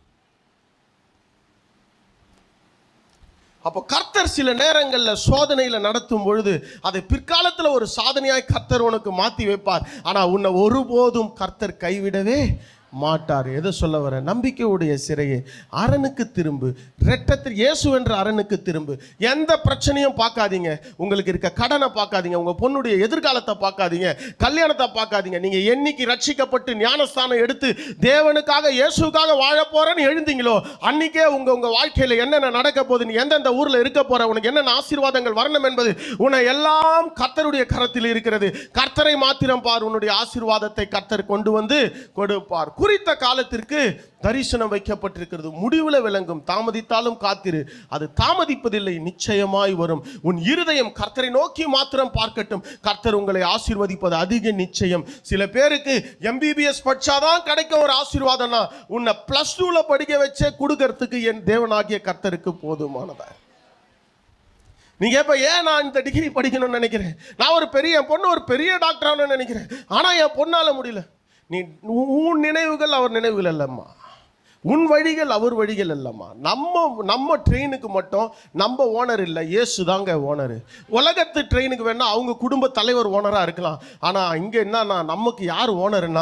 அப்போ கர்த்தர் சில நேரங்களில் சோதனையில் நடத்தும் பொழுது அதை பிற்காலத்தில் ஒரு சாதனையாய் கர்த்தர் உனக்கு மாற்றி வைப்பார் ஆனால் உன்னை ஒருபோதும் கர்த்தர் கைவிடவே மாட்டார் எதை சொல்ல வர நம்பிக்கையுடைய சிறையே அரணுக்கு திரும்பு ரெட்டத்தில் இயேசு என்ற அரணுக்கு திரும்பு எந்த பிரச்சனையும் பார்க்காதீங்க உங்களுக்கு இருக்க கடனை பார்க்காதீங்க உங்க பொண்ணுடைய எதிர்காலத்தை பார்க்காதீங்க கல்யாணத்தை பார்க்காதீங்க நீங்க என்னைக்கு ரட்சிக்கப்பட்டு ஞானஸ்தானம் எடுத்து தேவனுக்காக இயேசுக்காக வாழ போறேன்னு எழுந்தீங்களோ அன்னைக்கே உங்க உங்க வாழ்க்கையில என்னென்ன நடக்க போகுது நீ எந்தெந்த ஊர்ல இருக்க போற உனக்கு என்னென்ன ஆசீர்வாதங்கள் வரணும் என்பது உன்னை எல்லாம் கர்த்தருடைய கரத்தில் இருக்கிறது கர்த்தரை மாத்திரம் பார் உன்னுடைய ஆசீர்வாதத்தை கர்த்தர் கொண்டு வந்து கொடுப்பார் குறித்த காலத்திற்கு தரிசனம் வைக்கப்பட்டிருக்கிறது முடிவில் விளங்கும் தாமதித்தாலும் காத்திரு அது தாமதிப்பதில்லை நிச்சயமாய் வரும் உன் இருதயம் கர்த்தரை நோக்கி மாத்திரம் பார்க்கட்டும் கர்த்தர் உங்களை ஆசீர்வதிப்பது அதிக நிச்சயம் சில பேருக்கு எம்பிபிஎஸ் படிச்சாதான் கிடைக்கும் ஒரு ஆசீர்வாதம்னா உன்னை பிளஸ் டூல படிக்க வச்சே கொடுக்கறதுக்கு என் தேவனாகிய கர்த்தருக்கு போதுமானதா நீங்க இப்ப ஏன் நான் இந்த டிகிரி படிக்கணும்னு நினைக்கிறேன் நான் ஒரு பெரிய என் பொண்ணு ஒரு பெரிய டாக்டர் ஆகணும்னு நினைக்கிறேன் ஆனா என் பொண்ணால முடியல நீ உன் உன் நினைவுகள் அவர் நினைவுகள் அல்லம்மா உன் வழிகள் அவர் வழிகள் இல்லைம்மா நம்ம நம்ம ட்ரெயினுக்கு மட்டும் நம்ம ஓனர் இல்லை இயேசு தாங்க ஓனர் உலகத்து ட்ரெயினுக்கு வேணா அவங்க குடும்ப தலைவர் ஓனராக இருக்கலாம் ஆனால் இங்கே என்னன்னா நமக்கு யார் ஓனர்னா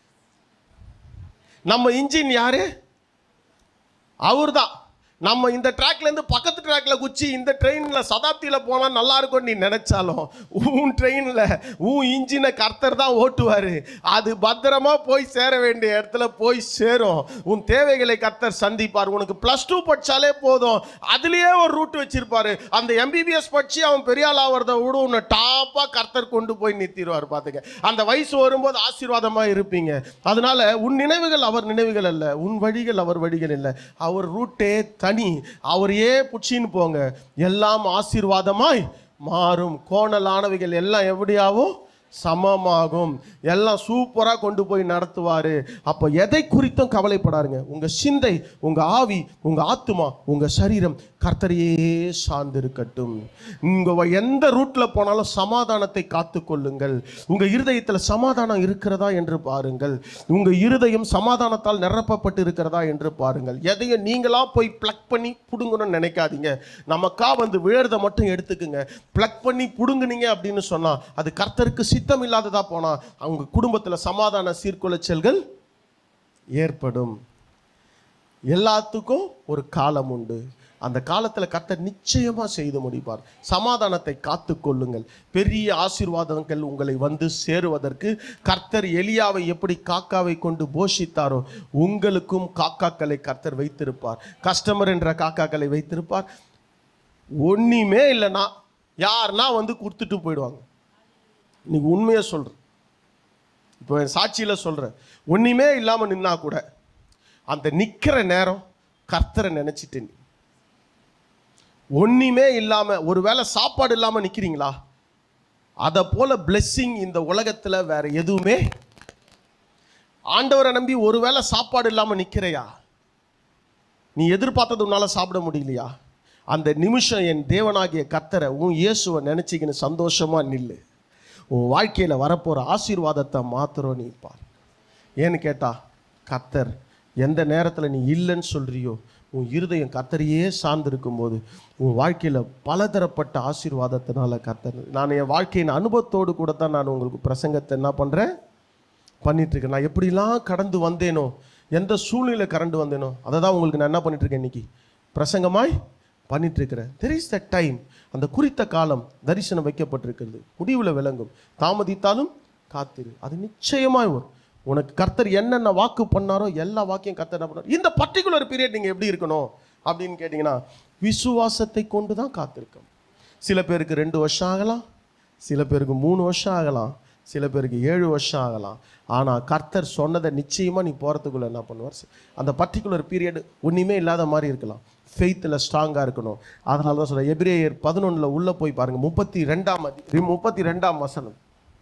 நம்ம இன்ஜின் யாரு அவர்தான் நம்ம இந்த ட்ராக்ல இருந்து பக்கத்து ட்ராக்ல குச்சி இந்த ட்ரெயின்ல சதாப்தியில போனா நல்லா இருக்கும் நீ நினைச்சாலும் உன் ட்ரெயின்ல உன் இன்ஜினை கர்த்தர் தான் ஓட்டுவாரு அது பத்திரமா போய் சேர வேண்டிய இடத்துல போய் சேரும் உன் தேவைகளை கர்த்தர் சந்திப்பார் உனக்கு பிளஸ் டூ படிச்சாலே போதும் அதுலயே ஒரு ரூட் வச்சிருப்பாரு அந்த எம்பிபிஎஸ் படிச்சு அவன் பெரிய ஆள் ஆகிறத விட உன்னை டாப்பா கர்த்தர் கொண்டு போய் நிறுத்திடுவார் பாத்துக்க அந்த வயசு வரும்போது ஆசீர்வாதமா இருப்பீங்க அதனால உன் நினைவுகள் அவர் நினைவுகள் அல்ல உன் வழிகள் அவர் வழிகள் இல்லை அவர் ரூட்டே தனி அவரையே புடிச்சின்னு போங்க எல்லாம் ஆசீர்வாதமாய் மாறும் கோணலானவைகள் எல்லாம் எப்படியாவும் சமமாகும் எல்லாம் சூப்பராக கொண்டு போய் நடத்துவார் அப்போ எதை குறித்தும் கவலைப்படாருங்க உங்கள் சிந்தை உங்கள் ஆவி உங்கள் ஆத்துமா உங்கள் சரீரம் கர்த்தரையே சார்ந்திருக்கட்டும் உங்கள் எந்த ரூட்டில் போனாலும் சமாதானத்தை காத்துக்கொள்ளுங்கள் உங்கள் இருதயத்தில் சமாதானம் இருக்கிறதா என்று பாருங்கள் உங்கள் இருதயம் சமாதானத்தால் நிரப்பப்பட்டு இருக்கிறதா என்று பாருங்கள் எதையும் நீங்களா போய் ப்ளக் பண்ணி பிடுங்கணும்னு நினைக்காதீங்க நமக்கா வந்து விழுறதை மட்டும் எடுத்துக்குங்க ப்ளக் பண்ணி பிடுங்குனீங்க அப்படின்னு சொன்னால் அது கர்த்தருக்கு சித்தம் இல்லாததா போனால் அவங்க குடும்பத்தில் சமாதான சீர்குலைச்சல்கள் ஏற்படும் எல்லாத்துக்கும் ஒரு காலம் உண்டு அந்த காலத்தில் கர்த்தர் நிச்சயமாக செய்து முடிப்பார் சமாதானத்தை காத்து கொள்ளுங்கள் பெரிய ஆசீர்வாதங்கள் உங்களை வந்து சேருவதற்கு கர்த்தர் எலியாவை எப்படி காக்காவை கொண்டு போஷித்தாரோ உங்களுக்கும் காக்காக்களை கர்த்தர் வைத்திருப்பார் கஸ்டமர் என்ற காக்காக்களை வைத்திருப்பார் ஒன்றுமே இல்லைன்னா யாருன்னா வந்து கொடுத்துட்டு போயிடுவாங்க இன்னைக்கு உண்மையை சொல்கிறேன் இப்போ என் சாட்சியில் சொல்கிறேன் ஒன்றுமே இல்லாமல் நின்னா கூட அந்த நிற்கிற நேரம் கர்த்தரை நினச்சிட்டு நீ ஒன்றுமே இல்லாமல் ஒருவேளை சாப்பாடு இல்லாமல் நிற்கிறீங்களா அதை போல blessing இந்த உலகத்தில் வேற எதுவுமே ஆண்டவரை நம்பி ஒருவேளை சாப்பாடு இல்லாமல் நிற்கிறையா நீ எதிர்பார்த்தது உன்னால சாப்பிட முடியலையா அந்த நிமிஷம் என் தேவனாகிய கர்த்தரை உன் இயேசுவை நினச்சிக்கின்னு சந்தோஷமா நில்லு உன் வாழ்க்கையில் வரப்போகிற ஆசீர்வாதத்தை மாத்திரம் நீ பார் ஏன்னு கேட்டா கர்த்தர் எந்த நேரத்தில் நீ இல்லைன்னு சொல்றியோ உன் இருதயம் கர்த்தரையே சார்ந்திருக்கும் போது உன் வாழ்க்கையில் பலதரப்பட்ட ஆசீர்வாதத்தினால கர்த்தர் நான் என் வாழ்க்கையின் அனுபவத்தோடு கூட தான் நான் உங்களுக்கு பிரசங்கத்தை என்ன பண்ணுறேன் பண்ணிட்டு இருக்கேன் நான் எப்படிலாம் கடந்து வந்தேனோ எந்த சூழ்நிலை கடந்து வந்தேனோ அதை தான் உங்களுக்கு நான் என்ன பண்ணிட்டு இருக்கேன் இன்னைக்கு பிரசங்கமாய் பண்ணிட்டு இருக்கிறேன் தெர் இஸ் த டைம் அந்த குறித்த காலம் தரிசனம் வைக்கப்பட்டிருக்கிறது முடிவில் விளங்கும் தாமதித்தாலும் காத்திரு அது நிச்சயமாய் வரும் உனக்கு கர்த்தர் என்னென்ன வாக்கு பண்ணாரோ எல்லா வாக்கையும் கர்த்தர் என்ன பண்ணார் இந்த பர்டிகுலர் பீரியட் நீங்கள் எப்படி இருக்கணும் அப்படின்னு கேட்டிங்கன்னா விசுவாசத்தை கொண்டு தான் காத்திருக்கணும் சில பேருக்கு ரெண்டு வருஷம் ஆகலாம் சில பேருக்கு மூணு வருஷம் ஆகலாம் சில பேருக்கு ஏழு வருஷம் ஆகலாம் ஆனால் கர்த்தர் சொன்னதை நிச்சயமாக நீ போகிறதுக்குள்ள என்ன பண்ணுவார் அந்த பர்டிகுலர் பீரியட் ஒன்றுமே இல்லாத மாதிரி இருக்கலாம் ஃபெய்த்தில் ஸ்ட்ராங்காக இருக்கணும் அதனால தான் சொல்கிறேன் எபிரேயர் பதினொன்றில் உள்ளே போய் பாருங்கள் முப்பத்தி ரெண்டாம் அதி முப்பத்தி ரெண்டாம் வசனம்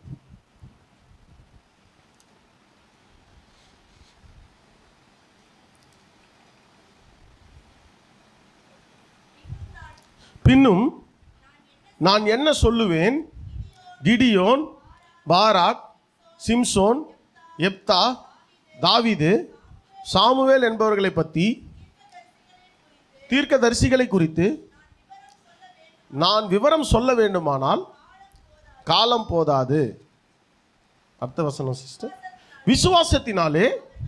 பின்னும் நான் என்ன சொல்லுவேன் கிடியோன் பாராக் சிம்சோன் எப்தா தாவீது சாமுவேல் என்பவர்களை பற்றி தீர்க்கதரிசிகளை குறித்து நான் விவரம் சொல்ல வேண்டுமானால் காலம் போதாது அர்த்த வசனம் சிஸ்டர் விசுவாசத்தினாலே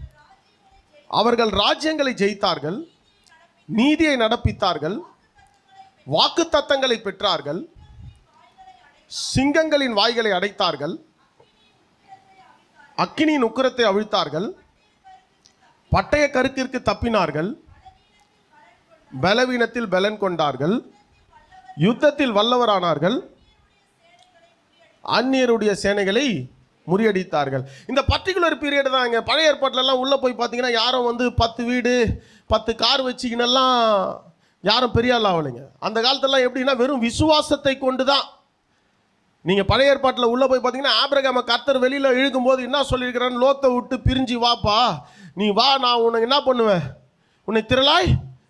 அவர்கள் ராஜ்யங்களை ஜெயித்தார்கள் நீதியை நடப்பித்தார்கள் வாக்குத்தத்தங்களை பெற்றார்கள் சிங்கங்களின் வாய்களை அடைத்தார்கள் அக்கினியின் உக்கிரத்தை அவிழ்த்தார்கள் பட்டய கருக்கிற்கு தப்பினார்கள் பலவீனத்தில் பலன் கொண்டார்கள் யுத்தத்தில் வல்லவரானார்கள் அந்நியருடைய சேனைகளை முறியடித்தார்கள் இந்த பர்டிகுலர் பீரியட் தான் இங்கே பழைய ஏற்பாட்டிலலாம் உள்ளே போய் பார்த்தீங்கன்னா யாரும் வந்து பத்து வீடு பத்து கார் வச்சுக்கினெல்லாம் யாரும் பெரிய ஆள் ஆகலைங்க அந்த காலத்துலலாம் எப்படின்னா வெறும் விசுவாசத்தை கொண்டு தான் நீங்கள் பழைய ஏற்பாட்டில் உள்ளே போய் பார்த்தீங்கன்னா ஆபிரகாம கர்த்தர் வெளியில் இழுக்கும்போது என்ன சொல்லியிருக்கிறான்னு லோத்தை விட்டு பிரிஞ்சு வாப்பா நீ வா நான் உனக்கு என்ன பண்ணுவேன் உன்னை திரளாய்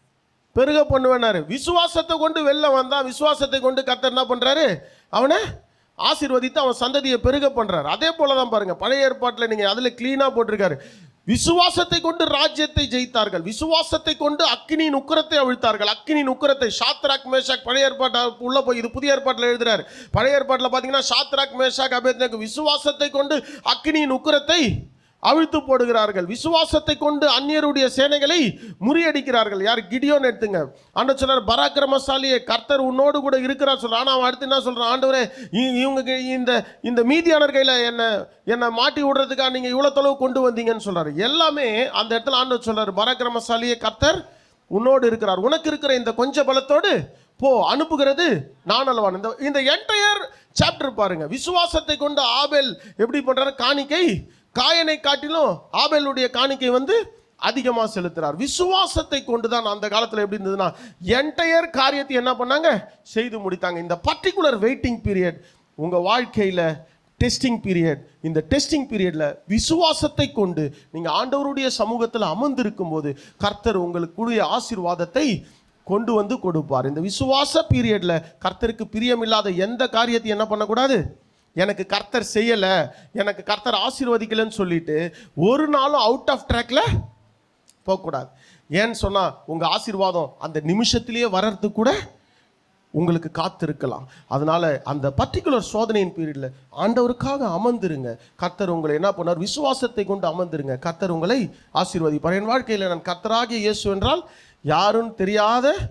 பெருக பண்ணுவேன்னாரு விசுவாசத்தை கொண்டு வெளில வந்தான் விசுவாசத்தை கொண்டு கர்த்தர் என்ன பண்ணுறாரு அவனை ஆசீர்வதித்து அவன் சந்ததியை பெருக பண்ணுறாரு அதே போல தான் பாருங்கள் பழைய ஏற்பாட்டில் நீங்கள் அதில் க்ளீனாக போட்டிருக்காரு விசுவாசத்தை கொண்டு ராஜ்யத்தை ஜெயித்தார்கள் விசுவாசத்தை கொண்டு அக்கினியின் உக்கிரத்தை அவிழ்த்தார்கள் அக்கினியின் உக்கிரத்தை ஷாத்ராக் மேஷாக் பழைய ஏற்பாட்டு உள்ள போய் இது புதிய ஏற்பாட்டில் எழுதுறாரு பழைய ஏற்பாட்டில் பார்த்தீங்கன்னா ஷாத்ராக் மேஷாக் அபேத்னேக்கு விசுவாசத்தை கொண்டு அக்கினியின் உக்கிரத்தை அவிழ்த்து போடுகிறார்கள் விசுவாசத்தை கொண்டு அந்நியருடைய சேனைகளை முறியடிக்கிறார்கள் யார் கிடியோன்னு எடுத்துங்க ஆண்டு சொன்னார் பராக்கிரமசாலியே கர்த்தர் உன்னோடு கூட இருக்கிறார் சொல்றார் ஆனால் அவன் அடுத்து என்ன சொல்றான் ஆண்டவரே இ- இவங்க கி- இந்த இந்த மீதியானர் கையில் என்ன என்னை மாட்டி விடுறதுக்காக நீங்கள் இவ்வளோ தொலைவு கொண்டு வந்தீங்கன்னு சொல்றாரு எல்லாமே அந்த இடத்துல ஆண்டவர் சொல்றாரு பராக்கிரமசாலியே கர்த்தர் உன்னோடு இருக்கிறார் உனக்கு இருக்கிற இந்த கொஞ்ச பலத்தோடு போ அனுப்புகிறது நான் அல்லவான் இந்த இந்த என்டையர் சாப்டர் பாருங்க விசுவாசத்தை கொண்டு ஆபேல் எப்படி பண்றாரு காணிக்கை காயனை காட்டிலும் ஆபேலுடைய காணிக்கை வந்து அதிகமாக செலுத்துறார் விசுவாசத்தை கொண்டு தான் அந்த காலத்தில் எப்படி இருந்ததுன்னா என்டையர் காரியத்தை என்ன பண்ணாங்க செய்து முடித்தாங்க இந்த பர்டிகுலர் வெயிட்டிங் பீரியட் உங்கள் வாழ்க்கையில் டெஸ்டிங் பீரியட் இந்த டெஸ்டிங் பீரியடில் விசுவாசத்தை கொண்டு நீங்கள் ஆண்டவருடைய சமூகத்தில் அமர்ந்திருக்கும் போது கர்த்தர் உங்களுக்குரிய ஆசீர்வாதத்தை கொண்டு வந்து கொடுப்பார் இந்த விசுவாச பீரியடில் கர்த்தருக்கு பிரியமில்லாத எந்த காரியத்தையும் என்ன பண்ணக்கூடாது எனக்கு கர்த்தர் செய்யலை எனக்கு கர்த்தர் ஆசீர்வதிக்கலைன்னு சொல்லிட்டு ஒரு நாளும் அவுட் ஆஃப் ட்ராக்ல போகக்கூடாது ஏன்னு சொன்னால் உங்கள் ஆசீர்வாதம் அந்த நிமிஷத்திலேயே வர்றதுக்கு கூட உங்களுக்கு காத்திருக்கலாம் அதனால அந்த பர்டிகுலர் சோதனையின் பீரியடில் ஆண்டவருக்காக அமர்ந்திருங்க கர்த்தர் உங்களை என்ன பண்ணார் விசுவாசத்தை கொண்டு அமர்ந்திருங்க கர்த்தர் உங்களை ஆசீர்வதிப்பார் என் வாழ்க்கையில் நான் கர்த்தராகிய இயேசு என்றால் யாரும் தெரியாத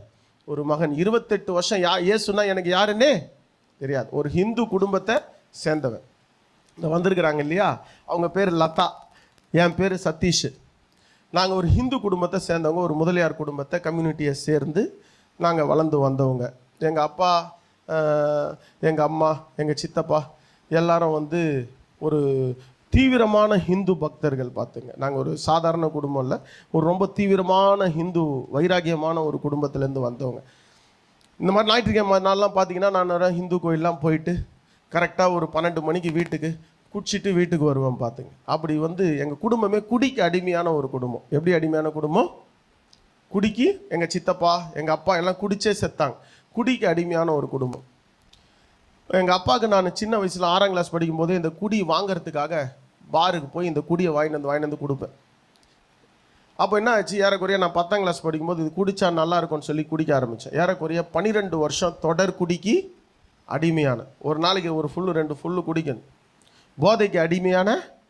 ஒரு மகன் இருபத்தெட்டு வருஷம் யா இயேசுனா எனக்கு யாருன்னே தெரியாது ஒரு ஹிந்து குடும்பத்தை சேர்ந்தவன் இந்த வந்திருக்கிறாங்க இல்லையா அவங்க பேர் லதா என் பேர் சதீஷ் நாங்கள் ஒரு ஹிந்து குடும்பத்தை சேர்ந்தவங்க ஒரு முதலியார் குடும்பத்தை கம்யூனிட்டியை சேர்ந்து நாங்கள் வளர்ந்து வந்தவங்க எங்கள் அப்பா எங்கள் அம்மா எங்கள் சித்தப்பா எல்லாரும் வந்து ஒரு தீவிரமான ஹிந்து பக்தர்கள் பார்த்துங்க நாங்கள் ஒரு சாதாரண குடும்பம் இல்லை ஒரு ரொம்ப தீவிரமான ஹிந்து வைராகியமான ஒரு குடும்பத்துலேருந்து வந்தவங்க இந்த மாதிரி ஞாயிற்றுக்கிழமை நாள்லாம் பார்த்தீங்கன்னா நான் நிறைய ஹிந்து கோயிலெலாம் போயிட்டு கரெக்டாக ஒரு பன்னெண்டு மணிக்கு வீட்டுக்கு குடிச்சிட்டு வீட்டுக்கு வருவேன் பார்த்துங்க அப்படி வந்து எங்கள் குடும்பமே குடிக்கு அடிமையான ஒரு குடும்பம் எப்படி அடிமையான குடும்பம் குடிக்கு எங்கள் சித்தப்பா எங்கள் அப்பா எல்லாம் குடிச்சே செத்தாங்க குடிக்கு அடிமையான ஒரு குடும்பம் எங்கள் அப்பாவுக்கு நான் சின்ன வயசில் ஆறாம் கிளாஸ் படிக்கும்போது இந்த குடி வாங்குறதுக்காக பாருக்கு போய் இந்த குடியை வாங்கிட்டு வந்து வாங்கிட்டு வந்து கொடுப்பேன் அப்போ என்ன ஆச்சு ஏறக்குறைய நான் பத்தாம் கிளாஸ் படிக்கும்போது இது குடிச்சா நல்லா இருக்கும்னு சொல்லி குடிக்க ஆரம்பித்தேன் ஏறக்குறைய பன்னிரெண்டு வருஷம் தொடர் குடிக்கு அடிமையான ஒரு நாளைக்கு ஒரு ஃபுல்லு ரெண்டு ஃபுல்லு குடிக்கணும் போதைக்கு அடிமையான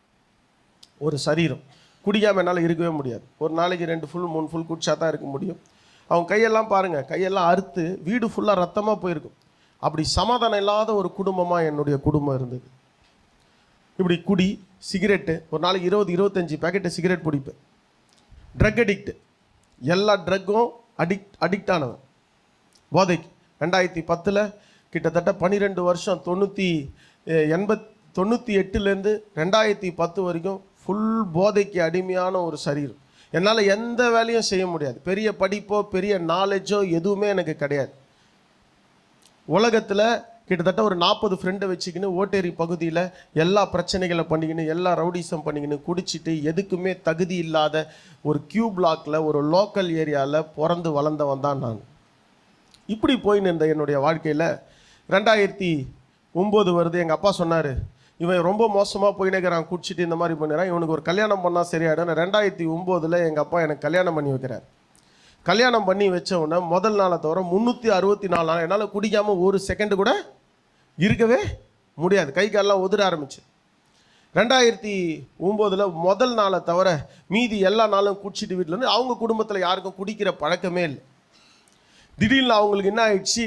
ஒரு சரீரம் குடிக்காம என்னால் இருக்கவே முடியாது ஒரு நாளைக்கு ரெண்டு ஃபுல் மூணு ஃபுல் குடிச்சா தான் இருக்க முடியும் அவங்க கையெல்லாம் பாருங்கள் கையெல்லாம் அறுத்து வீடு ஃபுல்லாக ரத்தமாக போயிருக்கும் அப்படி சமாதானம் இல்லாத ஒரு குடும்பமாக என்னுடைய குடும்பம் இருந்தது இப்படி குடி சிகரெட்டு ஒரு நாளைக்கு இருபது இருபத்தஞ்சி பேக்கெட்டு சிகரெட் பிடிப்பேன் ட்ரக் அடிக்ட் எல்லா ட்ரக்கும் அடிக்ட் அடிக்ட் ஆனவன் போதைக்கு ரெண்டாயிரத்தி பத்தில் கிட்டத்தட்ட பன்னிரெண்டு வருஷம் தொண்ணூற்றி எண்பத் தொண்ணூற்றி எட்டுலேருந்து ரெண்டாயிரத்தி பத்து வரைக்கும் ஃபுல் போதைக்கு அடிமையான ஒரு சரீரம் என்னால் எந்த வேலையும் செய்ய முடியாது பெரிய படிப்போ பெரிய நாலேஜோ எதுவுமே எனக்கு கிடையாது உலகத்தில் கிட்டத்தட்ட ஒரு நாற்பது ஃப்ரெண்டை வச்சுக்கின்னு ஓட்டேரி பகுதியில் எல்லா பிரச்சனைகளை பண்ணிக்கின்னு எல்லா ரவுடிசம் பண்ணிக்கின்னு குடிச்சிட்டு எதுக்குமே தகுதி இல்லாத ஒரு கியூ பிளாக்ல ஒரு லோக்கல் ஏரியாவில் பிறந்து வளர்ந்தவன் தான் நான் இப்படி போயின்னு இருந்த என்னுடைய வாழ்க்கையில் ரெண்டாயிரத்தி ஒம்பது வருது எங்கள் அப்பா சொன்னார் இவன் ரொம்ப மோசமாக போயினேக்கிறான் குடிச்சிட்டு இந்த மாதிரி பண்ணுறான் இவனுக்கு ஒரு கல்யாணம் பண்ணால் சரியாயிடும் ரெண்டாயிரத்தி ஒம்போதில் எங்கள் அப்பா எனக்கு கல்யாணம் பண்ணி வைக்கிறார் கல்யாணம் பண்ணி வச்ச உடனே முதல் நாளை தவிர முந்நூற்றி அறுபத்தி நாலு நாள் என்னால் குடிக்காமல் ஒரு செகண்டு கூட இருக்கவே முடியாது கை காலெல்லாம் உதிர ஆரம்பிச்சு ரெண்டாயிரத்தி ஒம்போதில் முதல் நாளை தவிர மீதி எல்லா நாளும் குடிச்சிட்டு வீட்டில் இருந்து அவங்க குடும்பத்தில் யாருக்கும் குடிக்கிற பழக்கமே இல்லை திடீர்னு அவங்களுக்கு என்ன ஆயிடுச்சு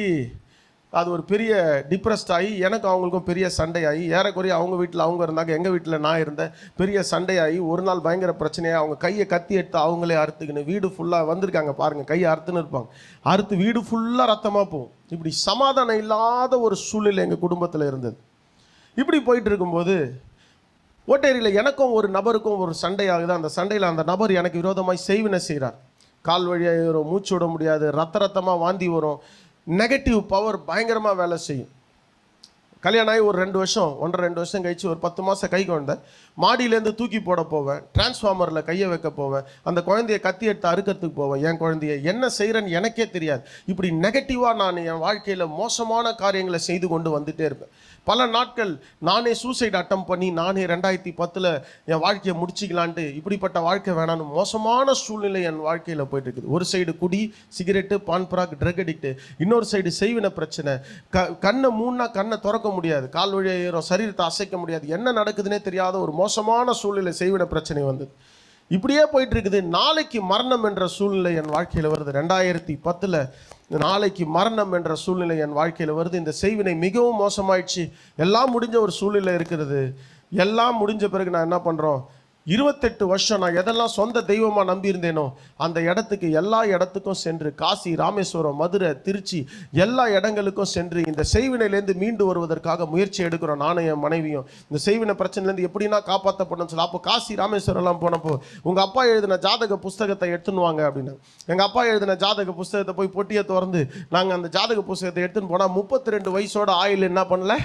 அது ஒரு பெரிய டிப்ரெஸ்ட் ஆகி எனக்கு அவங்களுக்கும் பெரிய சண்டையாகி ஏறக்குறைய அவங்க வீட்டில் அவங்க இருந்தாங்க எங்கள் வீட்டில் நான் இருந்தேன் பெரிய சண்டையாகி ஒரு நாள் பயங்கர பிரச்சனையாக அவங்க கையை கத்தி எடுத்து அவங்களே அறுத்துக்கின்னு வீடு ஃபுல்லாக வந்திருக்காங்க பாருங்கள் கையை அறுத்துன்னு இருப்பாங்க அறுத்து வீடு ஃபுல்லாக ரத்தமாக போகும் இப்படி சமாதானம் இல்லாத ஒரு சூழ்நிலை எங்கள் குடும்பத்தில் இருந்தது இப்படி போயிட்டு இருக்கும்போது ஓட்டேரியில் எனக்கும் ஒரு நபருக்கும் ஒரு சண்டை ஆகுது அந்த சண்டையில் அந்த நபர் எனக்கு விரோதமாய் செய்வினை செய்கிறார் கால் வழியாக வரும் மூச்சு விட முடியாது ரத்த ரத்தமாக வாந்தி வரும் நெகட்டிவ் பவர் பயங்கரமாக வேலை செய்யும் கல்யாணம் ஆகி ஒரு ரெண்டு வருஷம் ஒன்றரை ரெண்டு வருஷம் கழிச்சு ஒரு பத்து மாதம் கை குழந்தை மாடியிலேருந்து தூக்கி போட போவேன் டிரான்ஸ்ஃபார்மரில் கையை வைக்க போவேன் அந்த குழந்தைய கத்தி எடுத்து அறுக்கிறதுக்கு போவேன் என் குழந்தைய என்ன செய்கிறேன்னு எனக்கே தெரியாது இப்படி நெகட்டிவாக நான் என் வாழ்க்கையில் மோசமான காரியங்களை செய்து கொண்டு வந்துட்டே இருப்பேன் பல நாட்கள் நானே சூசைட் அட்டம் பண்ணி நானே ரெண்டாயிரத்தி பத்தில் என் வாழ்க்கையை முடிச்சிக்கலான்ட்டு இப்படிப்பட்ட வாழ்க்கை வேணான்னு மோசமான சூழ்நிலை என் வாழ்க்கையில் போயிட்டு இருக்குது ஒரு சைடு குடி cigarette Pan Parag drug addict இன்னொரு சைடு செய்வின பிரச்சனை க கண்ணை மூணா கண்ணை திறக்க முடியாது கால் வழியாக ஏறும் சரீரத்தை அசைக்க முடியாது என்ன நடக்குதுன்னே தெரியாத ஒரு மோசமான சூழ்நிலை செய்வின பிரச்சனை வந்தது இப்படியே போயிட்டு இருக்குது நாளைக்கு மரணம் என்ற சூழ்நிலை என் வாழ்க்கையில் வருது ரெண்டாயிரத்தி பத்தில் நாளைக்கு மரணம் என்ற சூழ்நிலை என் வாழ்க்கையில் வருது இந்த செய்வினை மிகவும் மோசமாயிடுச்சு எல்லாம் முடிஞ்ச ஒரு சூழ்நிலை இருக்கிறது எல்லாம் முடிஞ்ச பிறகு நான் என்ன பண்ணுறோம் இருபத்தெட்டு வருஷம் நான் எதெல்லாம் சொந்த தெய்வமாக நம்பியிருந்தேனோ அந்த இடத்துக்கு எல்லா இடத்துக்கும் சென்று காசி ராமேஸ்வரம் மதுரை திருச்சி எல்லா இடங்களுக்கும் சென்று இந்த செய்வினையிலேருந்து மீண்டு வருவதற்காக முயற்சி எடுக்கிறோம் நானும் என் மனைவியும் இந்த செய்வினை பிரச்சனையிலேருந்து எப்படின்னா காப்பாற்றப்படணும்னு சொல்லி அப்போ காசி ராமேஸ்வரம்லாம் போனப்போ உங்கள் அப்பா எழுதின ஜாதக புஸ்தகத்தை எடுத்துன்னு வாங்க அப்படின்னு எங்கள் அப்பா எழுதின ஜாதக புஸ்தகத்தை போய் பொட்டியை திறந்து நாங்கள் அந்த ஜாதக புஸ்தகத்தை எடுத்துன்னு போனால் முப்பத்தி ரெண்டு வயசோட ஆயில் என்ன பண்ணல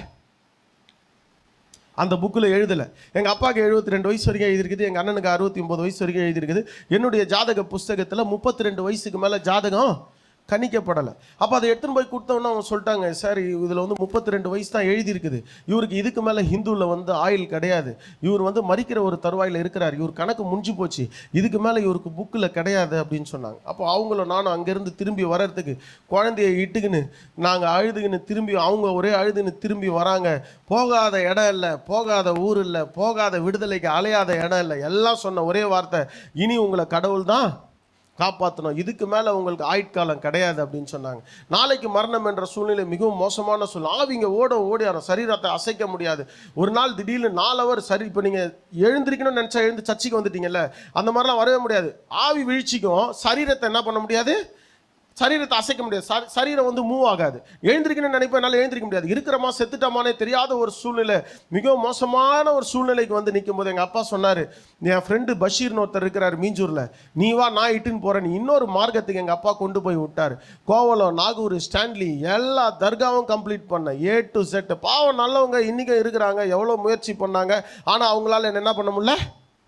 அந்த புக்கில் எழுதலை எங்கள் அப்பாவுக்கு எழுபத்தி ரெண்டு வயசு வரைக்கும் எழுதிருக்குது எங்கள் அண்ணனுக்கு அறுபத்தி ஒம்பது வயசு வரைக்கும் எழுதிருக்குது என்னுடைய ஜாதக புஸ்தகத்தில் முப்பத்தி ரெண்டு வயசுக்கு மேலே ஜாதகம் கணிக்கப்படலை அப்போ அதை எடுத்துன்னு போய் கொடுத்தோன்னே அவங்க சொல்லிட்டாங்க சார் இதில் வந்து முப்பத்தி ரெண்டு வயசு தான் எழுதியிருக்குது இவருக்கு இதுக்கு மேலே ஹிந்துவில் வந்து ஆயில் கிடையாது இவர் வந்து மறிக்கிற ஒரு தருவாயில் இருக்கிறார் இவர் கணக்கு முடிஞ்சு போச்சு இதுக்கு மேலே இவருக்கு புக்கில் கிடையாது அப்படின்னு சொன்னாங்க அப்போ அவங்களும் நானும் அங்கேருந்து திரும்பி வர்றதுக்கு குழந்தைய இட்டுக்குன்னு நாங்கள் அழுதுகின்னு திரும்பி அவங்க ஒரே அழுதுன்னு திரும்பி வராங்க போகாத இடம் இல்லை போகாத ஊர் இல்லை போகாத விடுதலைக்கு அலையாத இடம் இல்லை எல்லாம் சொன்ன ஒரே வார்த்தை இனி உங்களை கடவுள் தான் காப்பாற்றணும் இதுக்கு மேலே உங்களுக்கு ஆயுட்காலம் கிடையாது அப்படின்னு சொன்னாங்க நாளைக்கு மரணம் என்ற சூழ்நிலை மிகவும் மோசமான சூழ்நிலை ஆவிங்க ஓட ஓடி வரும் சரீரத்தை அசைக்க முடியாது ஒரு நாள் திடீர்னு நாலு அவர் சரி இப்போ நீங்கள் எழுந்திருக்கணும்னு நினச்சா எழுந்து சர்ச்சைக்கு வந்துட்டீங்கல்ல அந்த மாதிரிலாம் வரவே முடியாது ஆவி வீழ்ச்சிக்கும் சரீரத்தை என்ன பண்ண முடியாது சரீரத்தை அசைக்க முடியாது சரி- சரீரம் வந்து மூவ் ஆகாது எழுந்திருக்கணும்னு நினைப்பேன் என்னால் எழுந்திருக்க முடியாது இருக்கிறமா செத்துட்டோமானே தெரியாத ஒரு சூழ்நிலை மிகவும் மோசமான ஒரு சூழ்நிலைக்கு வந்து நிற்கும் போது எங்கள் அப்பா சொன்னார் என் ஃப்ரெண்டு பஷீர்னு ஒருத்தர் இருக்கிறார் மீஞ்சூரில் நீ வா நான் இட்டுன்னு போகிறேன் இன்னொரு மார்க்கத்துக்கு எங்கள் அப்பா கொண்டு போய் விட்டார் கோவலம் நாகூர் ஸ்டான்லி எல்லா தர்காவும் கம்ப்ளீட் பண்ணேன் ஏ டு செட் பாவம் நல்லவங்க இன்றைக்கும் இருக்கிறாங்க எவ்வளோ முயற்சி பண்ணாங்க ஆனால் அவங்களால என்ன என்ன பண்ண முடியல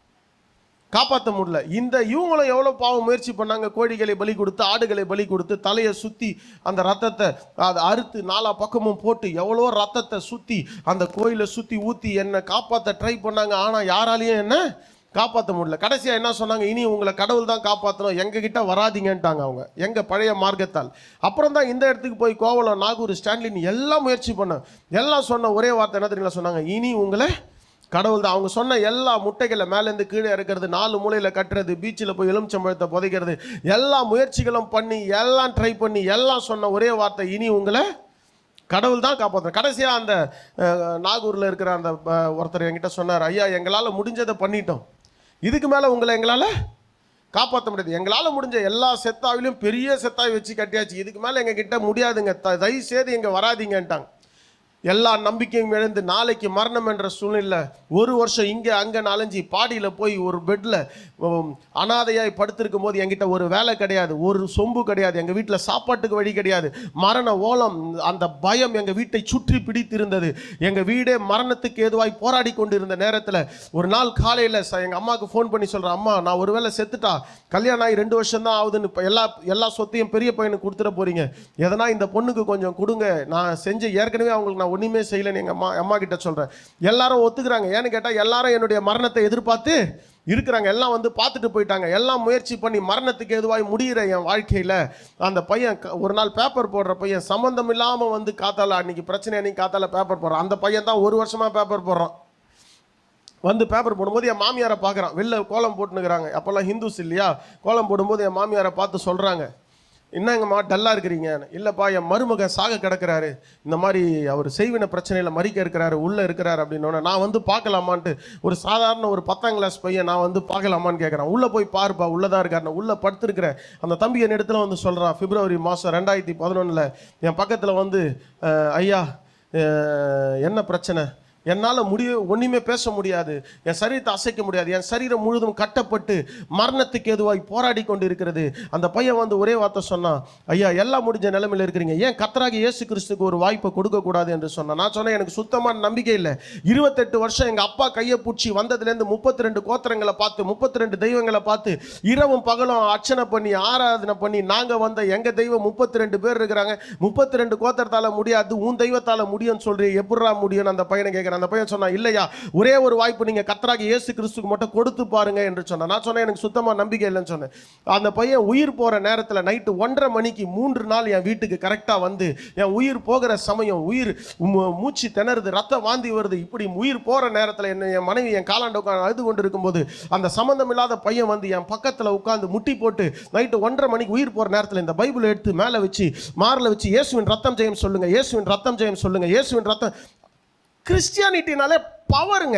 காப்பாற்ற முடியல இந்த இவங்களும் எவ்வளோ பாவம் முயற்சி பண்ணாங்க கோழிகளை பலி கொடுத்து ஆடுகளை பலி கொடுத்து தலையை சுற்றி அந்த ரத்தத்தை அதை அறுத்து நாலா பக்கமும் போட்டு எவ்வளோ ரத்தத்தை சுற்றி அந்த கோயிலை சுற்றி ஊற்றி என்னை காப்பாற்ற ட்ரை பண்ணாங்க ஆனால் யாராலையும் என்ன காப்பாற்ற முடியல கடைசியாக என்ன சொன்னாங்க இனி உங்களை கடவுள் தான் காப்பாற்றணும் எங்ககிட்ட வராதீங்கன்ட்டாங்க அவங்க எங்கள் பழைய மார்க்கத்தால் அப்புறம் தான் இந்த இடத்துக்கு போய் கோவலம் நாகூர் ஸ்டான்லின் எல்லாம் முயற்சி பண்ணேன் எல்லாம் சொன்ன ஒரே வார்த்தை என்ன தெரியுங்களா சொன்னாங்க இனி உங்களை கடவுள் தான் அவங்க சொன்ன எல்லா முட்டைகளை மேலேருந்து கீழே இறக்கிறது நாலு மூலையில் கட்டுறது பீச்சில் போய் எலுமிச்சம்பழத்தை புதைக்கிறது எல்லா முயற்சிகளும் பண்ணி எல்லாம் ட்ரை பண்ணி எல்லாம் சொன்ன ஒரே வார்த்தை இனி உங்களை கடவுள் தான் காப்பாற்றுறேன் கடைசியாக அந்த அஹ், நாகூரில் இருக்கிற அந்த அஹ், ஒருத்தர் என்கிட்ட சொன்னார் ஐயா எங்களால் முடிஞ்சதை பண்ணிட்டோம் இதுக்கு மேலே உங்களை எங்களால் காப்பாற்ற முடியாது எங்களால் முடிஞ்ச எல்லா செத்தாவிலையும் பெரிய செத்தாவி வச்சு கட்டியாச்சு இதுக்கு மேலே எங்கள் கிட்ட முடியாதுங்க த தயவு செய்து இங்கே வராதீங்கன்ட்டாங்க எல்லா நம்பிக்கையும் இழந்து நாளைக்கு மரணம் என்ற சூழ்நிலை ஒரு வருஷம் இங்கே அங்கே நாலஞ்சு பாடியில் போய் ஒரு பெட்டில் அனாதையாய் படுத்திருக்கும் போது என்கிட்ட ஒரு வேலை கிடையாது ஒரு சொம்பு கிடையாது எங்கள் வீட்டில் சாப்பாட்டுக்கு வழி கிடையாது மரண ஓலம் அந்த பயம் எங்கள் வீட்டை சுற்றி பிடித்திருந்தது எங்கள் வீடே மரணத்துக்கு ஏதுவாய் போராடி கொண்டிருந்த நேரத்தில் ஒரு நாள் காலையில் எங்கள் அம்மாவுக்கு ஃபோன் பண்ணி சொல்கிறேன் அம்மா நான் ஒருவேளை செத்துட்டா கல்யாணம் ஆகி ரெண்டு வருஷம் தான் ஆகுதுன்னு இப்போ எல்லா எல்லா சொத்தையும் பெரிய பையனுக்கு கொடுத்துட போறீங்க எதனா இந்த பொண்ணுக்கு கொஞ்சம் கொடுங்க நான் செஞ்ச ஏற்கனவே அவங்களுக்கு நான் ஒன்றுமே செய்யலைன்னு எங்கள் அம்மா அம்மா கிட்ட சொல்கிறேன் எல்லாரும் ஒத்துக்கிறாங்க ஏன்னு கேட்டால் எல்லாரும் என்னுடைய மரணத்தை எதிர்பார்த்து இருக்கிறாங்க எல்லாம் வந்து பார்த்துட்டு போயிட்டாங்க எல்லாம் முயற்சி பண்ணி மரணத்துக்கு எதுவாய் முடிகிற என் வாழ்க்கையில் அந்த பையன் க- ஒரு நாள் பேப்பர் போடுற பையன் சம்மந்தம் இல்லாமல் வந்து காத்தால அன்னைக்கு பிரச்சனை அன்னைக்கு காத்தால பேப்பர் போடுறான் அந்த பையன் தான் ஒரு வருஷமாக பேப்பர் போடுறான் வந்து பேப்பர் போடும்போது என் மாமியாரை பார்க்குறான் வெளில கோலம் போட்டுனுக்குறாங்க அப்போல்லாம் ஹிந்துஸ் இல்லையா கோலம் போடும்போது என் மாமியாரை பார்த்து சொல்கிறாங்க என்னங்கம்மா டல்லாக இருக்கிறீங்க இல்லைப்பா என் மருமகன் சாக கிடக்கிறாரு இந்த மாதிரி அவர் செய்வின பிரச்சனையில் மறிக்க இருக்கிறாரு உள்ளே இருக்கிறாரு அப்படின்னோடனே நான் வந்து பார்க்கலாமான்ட்டு ஒரு சாதாரண ஒரு பத்தாம் கிளாஸ் பையன் நான் வந்து பார்க்கலாமான்னு கேட்குறேன் உள்ளே போய் பாருப்பா உள்ளே தான் இருக்காரு நான் உள்ளே படுத்திருக்கிறேன் அந்த தம்பி என் இடத்துல வந்து சொல்கிறான் பிப்ரவரி மாதம் ரெண்டாயிரத்தி பதினொன்றில் என் பக்கத்தில் வந்து அஹ், ஐயா அஹ், என்ன பிரச்சனை என்னால் முடிய ஒன்றுமே பேச முடியாது என் சரீரத்தை அசைக்க முடியாது என் சரீரம் முழுதும் கட்டப்பட்டு மரணத்துக்கு எதுவாய் போராடி கொண்டு இருக்கிறது அந்த பையன் வந்து ஒரே வார்த்தை சொன்னான் ஐயா எல்லாம் முடிஞ்ச நிலைமையில் இருக்கிறீங்க ஏன் கத்தராகி இயேசு கிறிஸ்துக்கு ஒரு வாய்ப்பை கொடுக்கக்கூடாது என்று சொன்னான் நான் சொன்னேன் எனக்கு சுத்தமான நம்பிக்கை இல்லை இருபத்தெட்டு வருஷம் எங்கள் அப்பா கையை பூச்சி வந்ததுலேருந்து முப்பத்தி ரெண்டு கோத்திரங்களை பார்த்து முப்பத்தி ரெண்டு தெய்வங்களை பார்த்து இரவும் பகலும் அர்ச்சனை பண்ணி ஆராதனை பண்ணி நாங்கள் வந்த எங்கள் தெய்வம் முப்பத்தி ரெண்டு பேர் இருக்கிறாங்க முப்பத்தி ரெண்டு கோத்திரத்தால் முடியாது உன் தெய்வத்தால் முடியும்னு சொல்றீ எப்படிரா முடியும்னு அந்த பையனை கேட்குறேன் அந்த பையன் சொன்னான் இல்லையா ஒரே ஒரு வாய்ப்பு நீங்கள் கத்தராகி இயேசு கிறிஸ்துக்கு மட்டும் கொடுத்து பாருங்க என்று சொன்னான் நான் சொன்னேன் எனக்கு சுத்தமாக நம்பிக்கை இல்லைன்னு சொன்னேன் அந்த பையன் உயிர் போகிற நேரத்தில் நைட்டு ஒன்றரை மணிக்கு மூன்று நாள் என் வீட்டுக்கு கரெக்டாக வந்து என் உயிர் போகிற சமயம் உயிர் மூ- மூச்சு திணறுது ரத்தம் வாந்தி வருது இப்படி உயிர் போகிற நேரத்தில் என்ன என் மனைவி என் காலாண்ட உட்காந்து அழுது கொண்டு இருக்கும்போது அந்த சம்மந்தம் இல்லாத பையன் வந்து என் பக்கத்தில் உட்காந்து முட்டி போட்டு நைட்டு ஒன்றரை மணிக்கு உயிர் போகிற நேரத்தில் இந்த பைபிளை எடுத்து மேலே வச்சு மாரில் வச்சு இயேசுவின் ரத்தம் ஜெயம் சொல்லுங்க இயேசுவின் ரத்தம் ஜெயம் சொல்லுங்க இயேசுவின் ரத்தம் கிறிஸ்டியானிட்டினாலே பவருங்க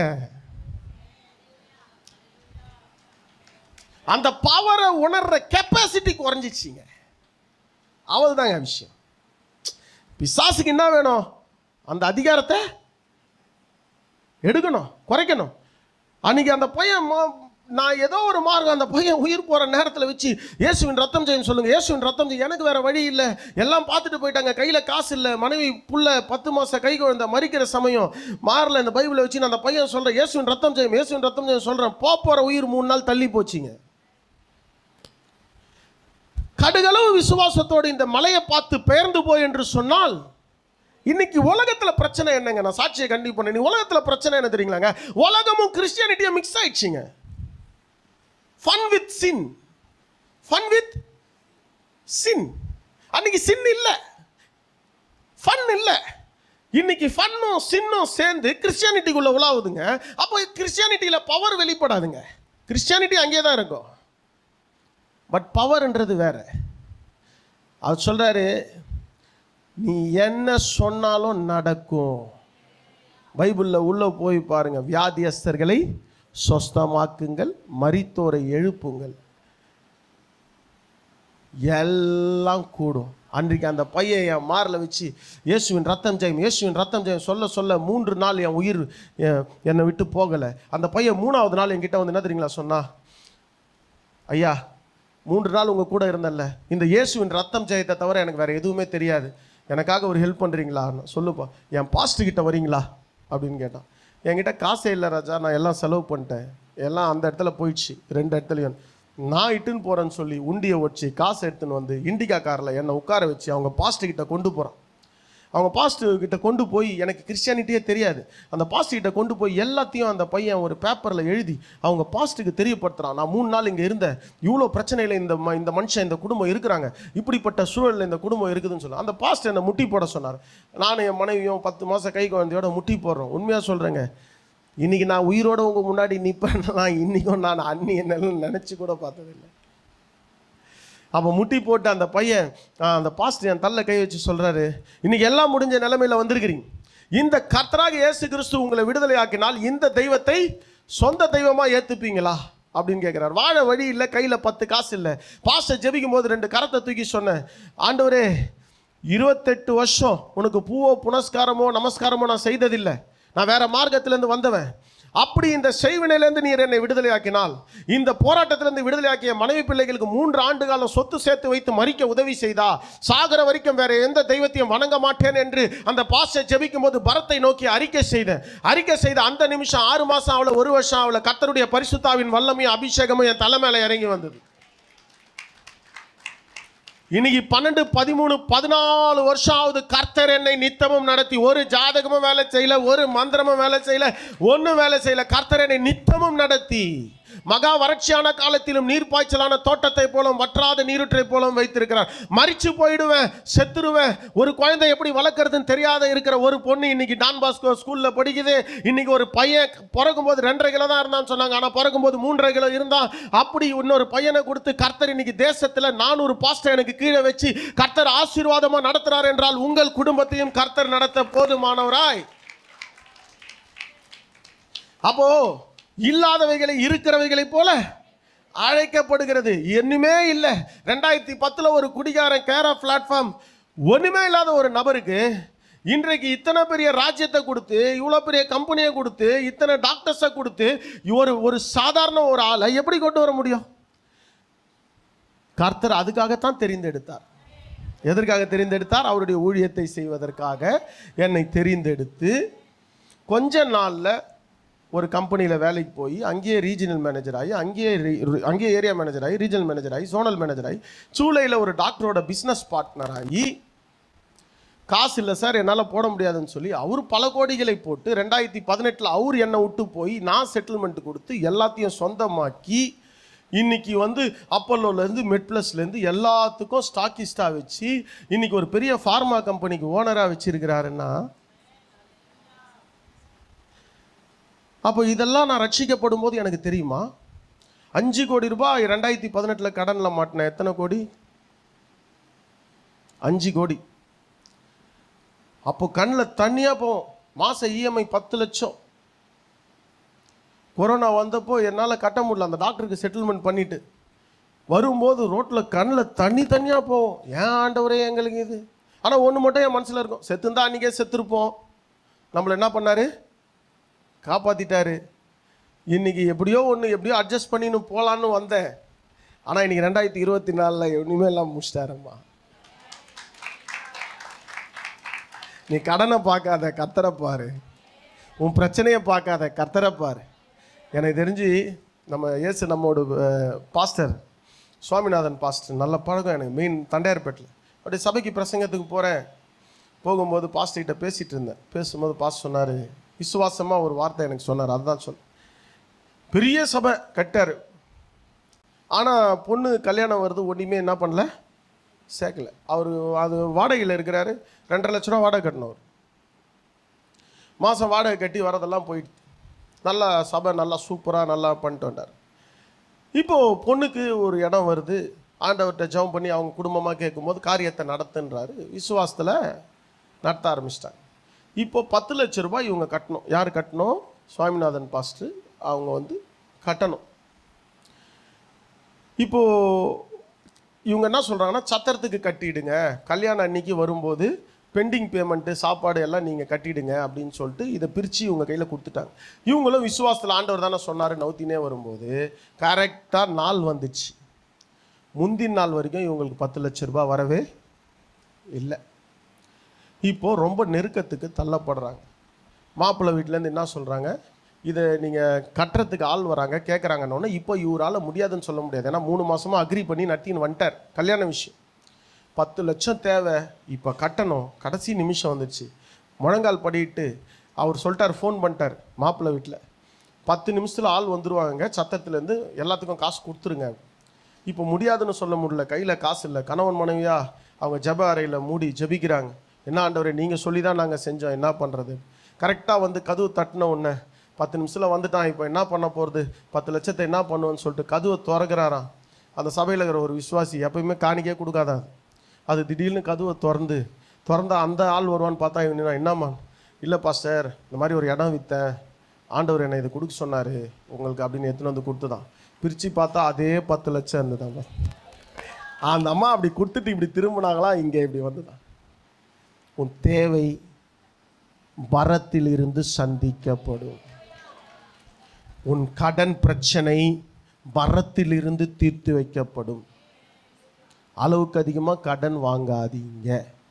அந்த பவரை உணர்ற கெப்பாசிட்டி குறைஞ்சிச்சிங்க அவள்தாங்க விஷயம் பிசாசுக்கு என்ன வேணும் அந்த அதிகாரத்தை எடுக்கணும் குறைக்கணும் அன்னைக்கு அந்த பையன் மோ- நான் ஏதோ ஒரு மார்க்கம் அந்த பையன் உயிர் போகிற நேரத்தில் வச்சு இயேசுவின் ரத்தம் செய்யும் சொல்லுங்க இயேசுவின் ரத்தம் செய்யும் எனக்கு வேற வழி இல்லை எல்லாம் பார்த்துட்டு போயிட்டாங்க கையில் காசு இல்லை மனைவி புள்ள பத்து மாதம் கை குழந்தை மறிக்கிற சமயம் மாறல இந்த பைபிளை வச்சு நான் அந்த பையன் சொல்கிறேன் இயேசுவின் ரத்தம் செய்யும் இயேசுவின் ரத்தம் செய்யும் சொல்கிறேன் போகிற உயிர் மூணு நாள் தள்ளி போச்சுங்க கடுகளவு விசுவாசத்தோடு இந்த மலையை பார்த்து பெயர்ந்து போய் என்று சொன்னால் இன்னைக்கு உலகத்துல பிரச்சனை என்னங்க நான் சாட்சியை கண்டிப்பா பண்ணேன் இன்னைக்கு உலகத்துல பிரச்சனை என்ன தெரியுங்களாங்க உலகமும் கிறிஸ்டியானிட்டியும் மிக்ஸ் ஆயிடுச்சுங்க fun with sin fun with sin அன்னைக்கு சின் இல்ல ஃபன் இல்ல இன்னைக்கு ஃபன்னும் சின்னும் சேர்ந்து கிறிஸ்டியானிட்டிக்குள்ள உலாவுதுங்க அப்போ கிறிஸ்டியானிட்டியில பவர் வெளிப்படாதுங்க கிறிஸ்டியானிட்டி அங்கேயே தான் இருக்கும் பட் பவர்ன்றது வேற அவர் சொல்றாரு நீ என்ன சொன்னாலும் நடக்கும் பைபிளில் உள்ள போய் பாருங்க வியாதியஸ்தர்களை சொஸ்தமாக்குங்கள் மரித்தோரை எழுப்புங்கள் எல்லாம் கூடும் அன்றைக்கு அந்த பையன் என் மாரில் வச்சு இயேசுவின் ரத்தம் ஜெயம் இயேசுவின் ரத்தம் ஜெயம் சொல்ல சொல்ல மூன்று நாள் என் உயிர் எ- என்னை விட்டு போகலை அந்த பையன் மூணாவது நாள் என்கிட்ட வந்து என்ன தெரியுங்களா சொன்னா ஐயா மூன்று நாள் உங்கள் கூட இருந்தேன்ல இந்த இயேசுவின் ரத்தம் ஜெயத்தை தவிர எனக்கு வேறு எதுவுமே தெரியாது எனக்காக ஒரு ஹெல்ப் பண்ணுறீங்களா சொல்லுப்பா என் பாஸ்ட் கிட்ட வரீங்களா அப்படின்னு கேட்டான் என்கிட்ட காசே இல்லை ராஜா நான் எல்லாம் செலவு பண்ணிட்டேன் எல்லாம் அந்த இடத்துல போயிடுச்சு ரெண்டு இடத்துலையும் நான் இட்டுன்னு போகிறேன்னு சொல்லி உண்டியை வச்சு காசு எடுத்துன்னு வந்து இண்டிகா காரில் என்னை உட்கார வச்சு அவங்க பாஸ்ட் கிட்ட கொண்டு போகிறான் அவங்க பாஸ்டர் கிட்ட கொண்டு போய் எனக்கு கிறிஸ்டியானிட்டியே தெரியாது அந்த பாஸ்டர் கிட்ட கொண்டு போய் எல்லாத்தையும் அந்த பையன் ஒரு பேப்பரில் எழுதி அவங்க பாஸ்ட்டுக்கு தெரியப்படுத்துறான் நான் மூணு நாள் இங்கே இருந்தேன் இவ்வளோ பிரச்சனையில் இந்த ம- இந்த மனுஷன் இந்த குடும்பம் இருக்கிறாங்க இப்படிப்பட்ட சூழலில் இந்த குடும்பம் இருக்குதுன்னு சொன்னான் அந்த பாஸ்டர் என்னை முட்டி போட சொன்னார் நானும் என் மனைவியும் பத்து மாதம் கை குழந்தையோட முட்டி போடுறோம் உண்மையாக சொல்கிறேங்க இன்னைக்கு நான் உயிரோட உங்கள் முன்னாடி நிற்பேன்னா இன்றைக்கும் நான் அந்நிய நிலை நினச்சி கூட பார்த்ததில்லை அப்போ முட்டி போட்டு அந்த பையன் ஆ, அந்த பாஸ்டர் என் தள்ள கை வச்சு சொல்றாரு இன்னைக்கு எல்லாம் முடிஞ்ச நிலைமையில வந்திருக்கிறீங்க இந்த கர்த்தராக இயேசு கிறிஸ்து உங்களை விடுதலை ஆக்கினால் இந்த தெய்வத்தை சொந்த தெய்வமா ஏத்துப்பீங்களா அப்படின்னு கேட்குறாரு வாழ வழி இல்லை கையில் பத்து காசு இல்லை பாஸ்டர் ஜெபிக்கும் போது ரெண்டு கரத்தை தூக்கி சொன்னேன் ஆண்டவரே இருபத்தெட்டு வருஷம் உனக்கு பூவோ புனஸ்காரமோ நமஸ்காரமோ நான் செய்ததில்லை நான் வேற மார்க்கத்திலேருந்து வந்தவன் அப்படி இந்த செய்வினையிலேருந்து நீர் என்னை விடுதலையாக்கினால் இந்த போராட்டத்திலிருந்து விடுதலையாக்கிய மனைவி பிள்ளைகளுக்கு மூன்று ஆண்டு காலம் சொத்து சேர்த்து வைத்து மறிக்க உதவி செய்தா சாகர வரைக்கும் வேற எந்த தெய்வத்தையும் வணங்க மாட்டேன் என்று அந்த பாஸ்டை ஜெபிக்கும் போது பரத்தை நோக்கி அறிக்கை செய்தேன் அறிக்கை செய்த அந்த நிமிஷம் ஆறு மாசம் அவளை ஒரு வருஷம் அவளை கர்த்தருடைய பரிசுத்தாவின் வல்லமையும் அபிஷேகமும் என் தலை மேல இறங்கி வந்தது இன்னைக்கு பன்னெண்டு பதிமூணு பதினாலு வருஷம் ஆகுது கர்த்தர் என்னை நித்தமும் நடத்தி ஒரு ஜாதகமும் வேலை செய்யல ஒரு மந்திரமும் வேலை செய்யல ஒன்றும் வேலை செய்யல கர்த்தர் என்னை நித்தமும் நடத்தி மகா வறட்சியான காலத்திலும் நீர் பாய்ச்சலான தோட்டத்தை போலும் வற்றாத நீருற்றை போலும் வைத்திருக்கிறார் மறிச்சு போயிடுவேன் செத்துருவேன் ஒரு குழந்தை எப்படி வளர்க்கறதுன்னு தெரியாத இருக்கிற ஒரு பொண்ணு இன்னைக்கு டான் பாஸ்கோ ஸ்கூல்ல படிக்குது இன்னைக்கு ஒரு பையன் பிறக்கும்போது ரெண்டரை கிலோ தான் இருந்தான்னு சொன்னாங்க ஆனால் பிறக்கும்போது மூன்றரை கிலோ இருந்தான் அப்படி இன்னொரு பையனை கொடுத்து கர்த்தர் இன்னைக்கு தேசத்துல நானூறு பாஸ்டர் எனக்கு கீழே வச்சு கர்த்தர் ஆசீர்வாதமா நடத்துறார் என்றால் உங்கள் குடும்பத்தையும் கர்த்தர் நடத்த போதுமானவராய் அப்போ இல்லாதவைகளை இருக்கிறவைகளைப் போல அழைக்கப்படுகிறது என்னுமே இல்லை ரெண்டாயிரத்தி பத்தில் ஒரு குடிகாரன் கேரா பிளாட்ஃபார்ம் ஒன்றுமே இல்லாத ஒரு நபருக்கு இன்றைக்கு இத்தனை பெரிய ராஜ்யத்தை கொடுத்து இவ்வளோ பெரிய கம்பெனியை கொடுத்து இத்தனை டாக்டர்ஸை கொடுத்து ஒரு ஒரு சாதாரண ஒரு ஆளை எப்படி கொண்டு வர முடியும் கர்த்தர் அதுக்காகத்தான் தெரிந்தெடுத்தார் எதற்காக தெரிந்தெடுத்தார் அவருடைய ஊழியத்தை செய்வதற்காக என்னை தெரிந்தெடுத்து கொஞ்ச நாளில் ஒரு கம்பெனியில் வேலைக்கு போய் அங்கேயே ரீஜனல் மேனேஜர் ஆகி அங்கேயே re- re- அங்கேயே ஏரியா மேனேஜர் ஆகி ரீஜனல் மேனேஜர் ஆகி சோனல் மேனேஜர் ஆகி சூளையில் ஒரு டாக்டரோட பிஸ்னஸ் பார்ட்னர் ஆகி காசு இல்லை சார் என்னால் போட முடியாதுன்னு சொல்லி அவர் பல கோடிகளை போட்டு ரெண்டாயிரத்தி பதினெட்டில் அவர் என்னை விட்டு போய் நான் செட்டில்மெண்ட் கொடுத்து எல்லாத்தையும் சொந்தமாக்கி இன்னைக்கு வந்து அப்பல்லோலேருந்து மெட்ப்ளஸ்லேருந்து எல்லாத்துக்கும் ஸ்டாக்கிஸ்டாக வச்சு இன்னைக்கு ஒரு பெரிய ஃபார்மா கம்பெனிக்கு ஓனராக வச்சிருக்கிறாருன்னா அப்போ இதெல்லாம் நான் ரட்சிக்கப்படும் போது எனக்கு தெரியுமா அஞ்சு கோடி ரூபாய் ரெண்டாயிரத்தி பதினெட்டில் கடனில் மாட்டினேன் எத்தனை கோடி அஞ்சு கோடி அப்போ கண்ணில் தண்ணியாக போகும் மாத இஎம்ஐ பத்து லட்சம் கொரோனா வந்தப்போ என்னால் கட்ட முடியல அந்த டாக்டருக்கு செட்டில்மெண்ட் பண்ணிட்டு வரும்போது ரோட்டில் கண்ணில் தண்ணி தண்ணியாக போகும் ஏன் ஆண்டவரே எங்களுக்கு இது ஆனால் ஒன்று மட்டும் என் மனசில் இருக்கும் செத்துந்தா அன்றைக்கே செத்துருப்போம் நம்மளை என்ன பண்ணாரு காப்பாற்றிட்டாரு இன்னைக்கு எப்படியோ ஒன்று எப்படியோ அட்ஜஸ்ட் பண்ணின்னு போகலான்னு வந்தேன் ஆனால் இன்னைக்கு ரெண்டாயிரத்தி இருபத்தி நாலில் இனிமேல் எல்லாம் முடிச்சிட்டாரம்மா நீ கடனை பார்க்காத கர்த்தரை பாரு உன் பிரச்சனையை பார்க்காத கர்த்தரை பாரு எனக்கு தெரிஞ்சு நம்ம இயேசு நம்மோட பாஸ்டர் சுவாமிநாதன் பாஸ்டர் நல்ல பழக்கம் எனக்கு மெயின் தண்டையார்பேட்டில் அப்படியே சபைக்கு பிரசங்கத்துக்கு போகிறேன் போகும்போது பாஸ்டர்கிட்ட பேசிகிட்டு இருந்தேன் பேசும்போது பாஸ்டர் சொன்னார் விசுவாசமாக ஒரு வார்த்தை எனக்கு சொன்னார் அதுதான் சொல் பெரிய சபை கட்டார் ஆனால் பொண்ணு கல்யாணம் வருது ஒன்றுமே என்ன பண்ணல சேர்க்கல அவர் அது வாடகையில் இருக்கிறாரு ரெண்டரை லட்ச ரூபா வாடகை கட்டினவர் மாதம் வாடகை கட்டி வரதெல்லாம் போயிடுது நல்லா சபை நல்லா சூப்பராக நல்லா பண்ணிட்டு வந்தார் இப்போ பொண்ணுக்கு ஒரு இடம் வருது ஆண்டவர்கிட்ட ஜெபம் பண்ணி அவங்க குடும்பமாக கேட்கும்போது காரியத்தை நடத்துன்றாரு விசுவாசத்தில் நடத்த ஆரம்பிச்சிட்டாங்க இப்போ பத்து லட்ச ரூபாய் இவங்க கட்டணும் யார் கட்டணும் சுவாமிநாதன் பாஸ்டர் அவங்க வந்து கட்டணும் இப்போ இவங்க என்ன சொல்கிறாங்கன்னா சத்திரத்துக்கு கட்டிடுங்க கல்யாணம் அன்னைக்கு வரும்போது பெண்டிங் பேமெண்ட்டு சாப்பாடு எல்லாம் நீங்கள் கட்டிடுங்க அப்படின்னு சொல்லிட்டு இதை பிரித்து இவங்க கையில் கொடுத்துட்டாங்க இவங்களும் விசுவாசத்தில் ஆண்டவர் தானே சொன்னார் நவுத்தினே வரும்போது கரெக்டாக நாள் வந்துச்சு முந்தின நாள் வரைக்கும் இவங்களுக்கு பத்து லட்ச ரூபாய் வரவே இல்லை இப்போது ரொம்ப நெருக்கத்துக்கு தள்ளப்படுறாங்க மாப்பிள்ளை வீட்டிலேருந்து என்ன சொல்கிறாங்க இதை நீங்கள் கட்டுறதுக்கு ஆள் வராங்க கேட்குறாங்கன்னொன்னே இப்போ இவரால் முடியாதுன்னு சொல்ல முடியாது ஏன்னா மூணு மாதமாக அக்ரி பண்ணி நட்டின்னு வந்துட்டார் கல்யாண விஷயம் பத்து லட்சம் தேவை இப்போ கட்டணும் கடைசி நிமிஷம் வந்துச்சு முழங்கால் படிட்டு அவர் சொல்லிட்டார் ஃபோன் பண்ணிட்டார் மாப்பிள்ளை வீட்டில் பத்து நிமிஷத்தில் ஆள் வந்துருவாங்க சத்தத்துலேருந்து எல்லாத்துக்கும் காசு கொடுத்துருங்க இப்போ முடியாதுன்னு சொல்ல முடியல கையில் காசு இல்லை கணவன் மனைவியா அவங்க ஜெப அறையில் மூடி ஜெபிக்கிறாங்க என்ன ஆண்டவரே நீங்கள் சொல்லி தான் நாங்கள் செஞ்சோம் என்ன பண்ணுறது கரெக்டாக வந்து கதவு தட்டின உடனே பத்து நிமிஷத்தில் வந்துட்டான் இப்போ என்ன பண்ண போகிறது பத்து லட்சத்தை என்ன பண்ணுவேன்னு சொல்லிட்டு கதவை திறக்கிறாராம் அந்த சபையில் இருக்கிற ஒரு விசுவாசி எப்பயுமே காணிக்கே கொடுக்காதான் அது திடீர்னு கதவை திறந்து திறந்தா அந்த ஆள் வருவான்னு பார்த்தா இவன் நான் என்னம்மா இல்லை பாஸ்டர் இந்த மாதிரி ஒரு இடம் விற்றேன் ஆண்டவர் என்னை இது கொடுக்க சொன்னார் உங்களுக்கு அப்படின்னு எடுத்துன்னு வந்து கொடுத்துதான் பிரித்து பார்த்தா அதே பத்து லட்சம் இருந்ததாம்மா அந்த அம்மா அப்படி கொடுத்துட்டு இப்படி திரும்பினாங்களா இங்கே இப்படி வந்துதான் உன் தேவை வரத்திலிருந்து சந்திக்கப்படும் உன் கடன் பிரச்சனை வரத்திலிருந்து தீர்த்து வைக்கப்படும் அளவுக்கு அதிகமாக கடன் வாங்காதீங்க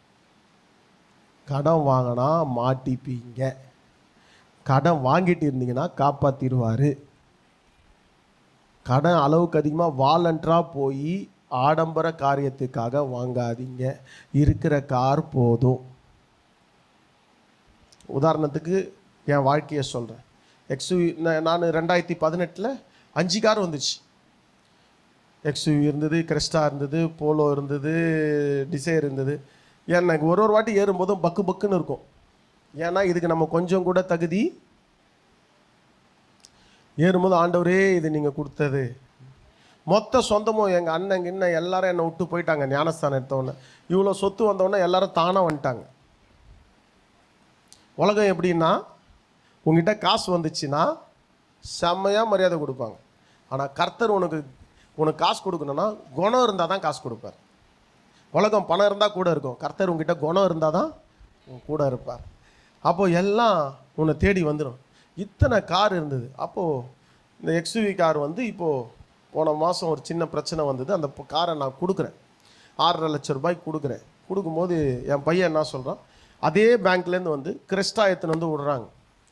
கடன் வாங்கினா மாட்டிப்பீங்க கடன் வாங்கிட்டு இருந்தீங்கன்னா காப்பாற்றிடுவார் கடன் அளவுக்கு அதிகமாக வாலண்டராக போய் ஆடம்பர காரியத்துக்காக வாங்காதீங்க இருக்கிற கார் போதும் உதாரணத்துக்கு என் வாழ்க்கையை சொல்கிறேன் எக்ஸ்யூ நான் ரெண்டாயிரத்தி பதினெட்டில் அஞ்சு கார் வந்துச்சு எக்ஸ்யூ இருந்தது கிரெஸ்டா இருந்தது போலோ இருந்தது டிசைர் இருந்தது எனக்கு ஒரு ஒரு வாட்டி ஏறும்போதும் பக்கு பக்குன்னு இருக்கும் ஏன்னா இதுக்கு நம்ம கொஞ்சம் கூட தகுதி ஏறும்போது ஆண்டவரே இது நீங்கள் கொடுத்தது மொத்த சொந்தமும் எங்கள் அண்ணன் கிண்ண எல்லாரும் என்னை விட்டு போயிட்டாங்க ஞானஸ்தானம் எடுத்தவொடனே இவ்வளோ சொத்து வந்தவொடனே எல்லாரும் தானாக வந்துட்டாங்க உலகம் எப்படின்னா உங்ககிட்ட காசு வந்துச்சுன்னா செம்மையாக மரியாதை கொடுப்பாங்க ஆனால் கர்த்தர் உனக்கு உனக்கு காசு கொடுக்கணும்னா குணம் இருந்தால் தான் காசு கொடுப்பார் உலகம் பணம் இருந்தால் கூட இருக்கும் கர்த்தர் உங்ககிட்ட குணம் இருந்தால் தான் உன் கூட இருப்பார் அப்போது எல்லாம் உன்னை தேடி வந்துடும் இத்தனை கார் இருந்தது அப்போது இந்த எக்ஸ்யூவி கார் வந்து இப்போது போன மாதம் ஒரு சின்ன பிரச்சனை வந்தது அந்த ப- காரை நான் கொடுக்குறேன் ஆறரை லட்ச ரூபாய்க்கு கொடுக்குறேன் கொடுக்கும்போது என் பையன் என்ன சொல்கிறான் அதே பேங்க்லேருந்து வந்து கிரெஸ்டா எடுத்துன்னு வந்து விடுறாங்க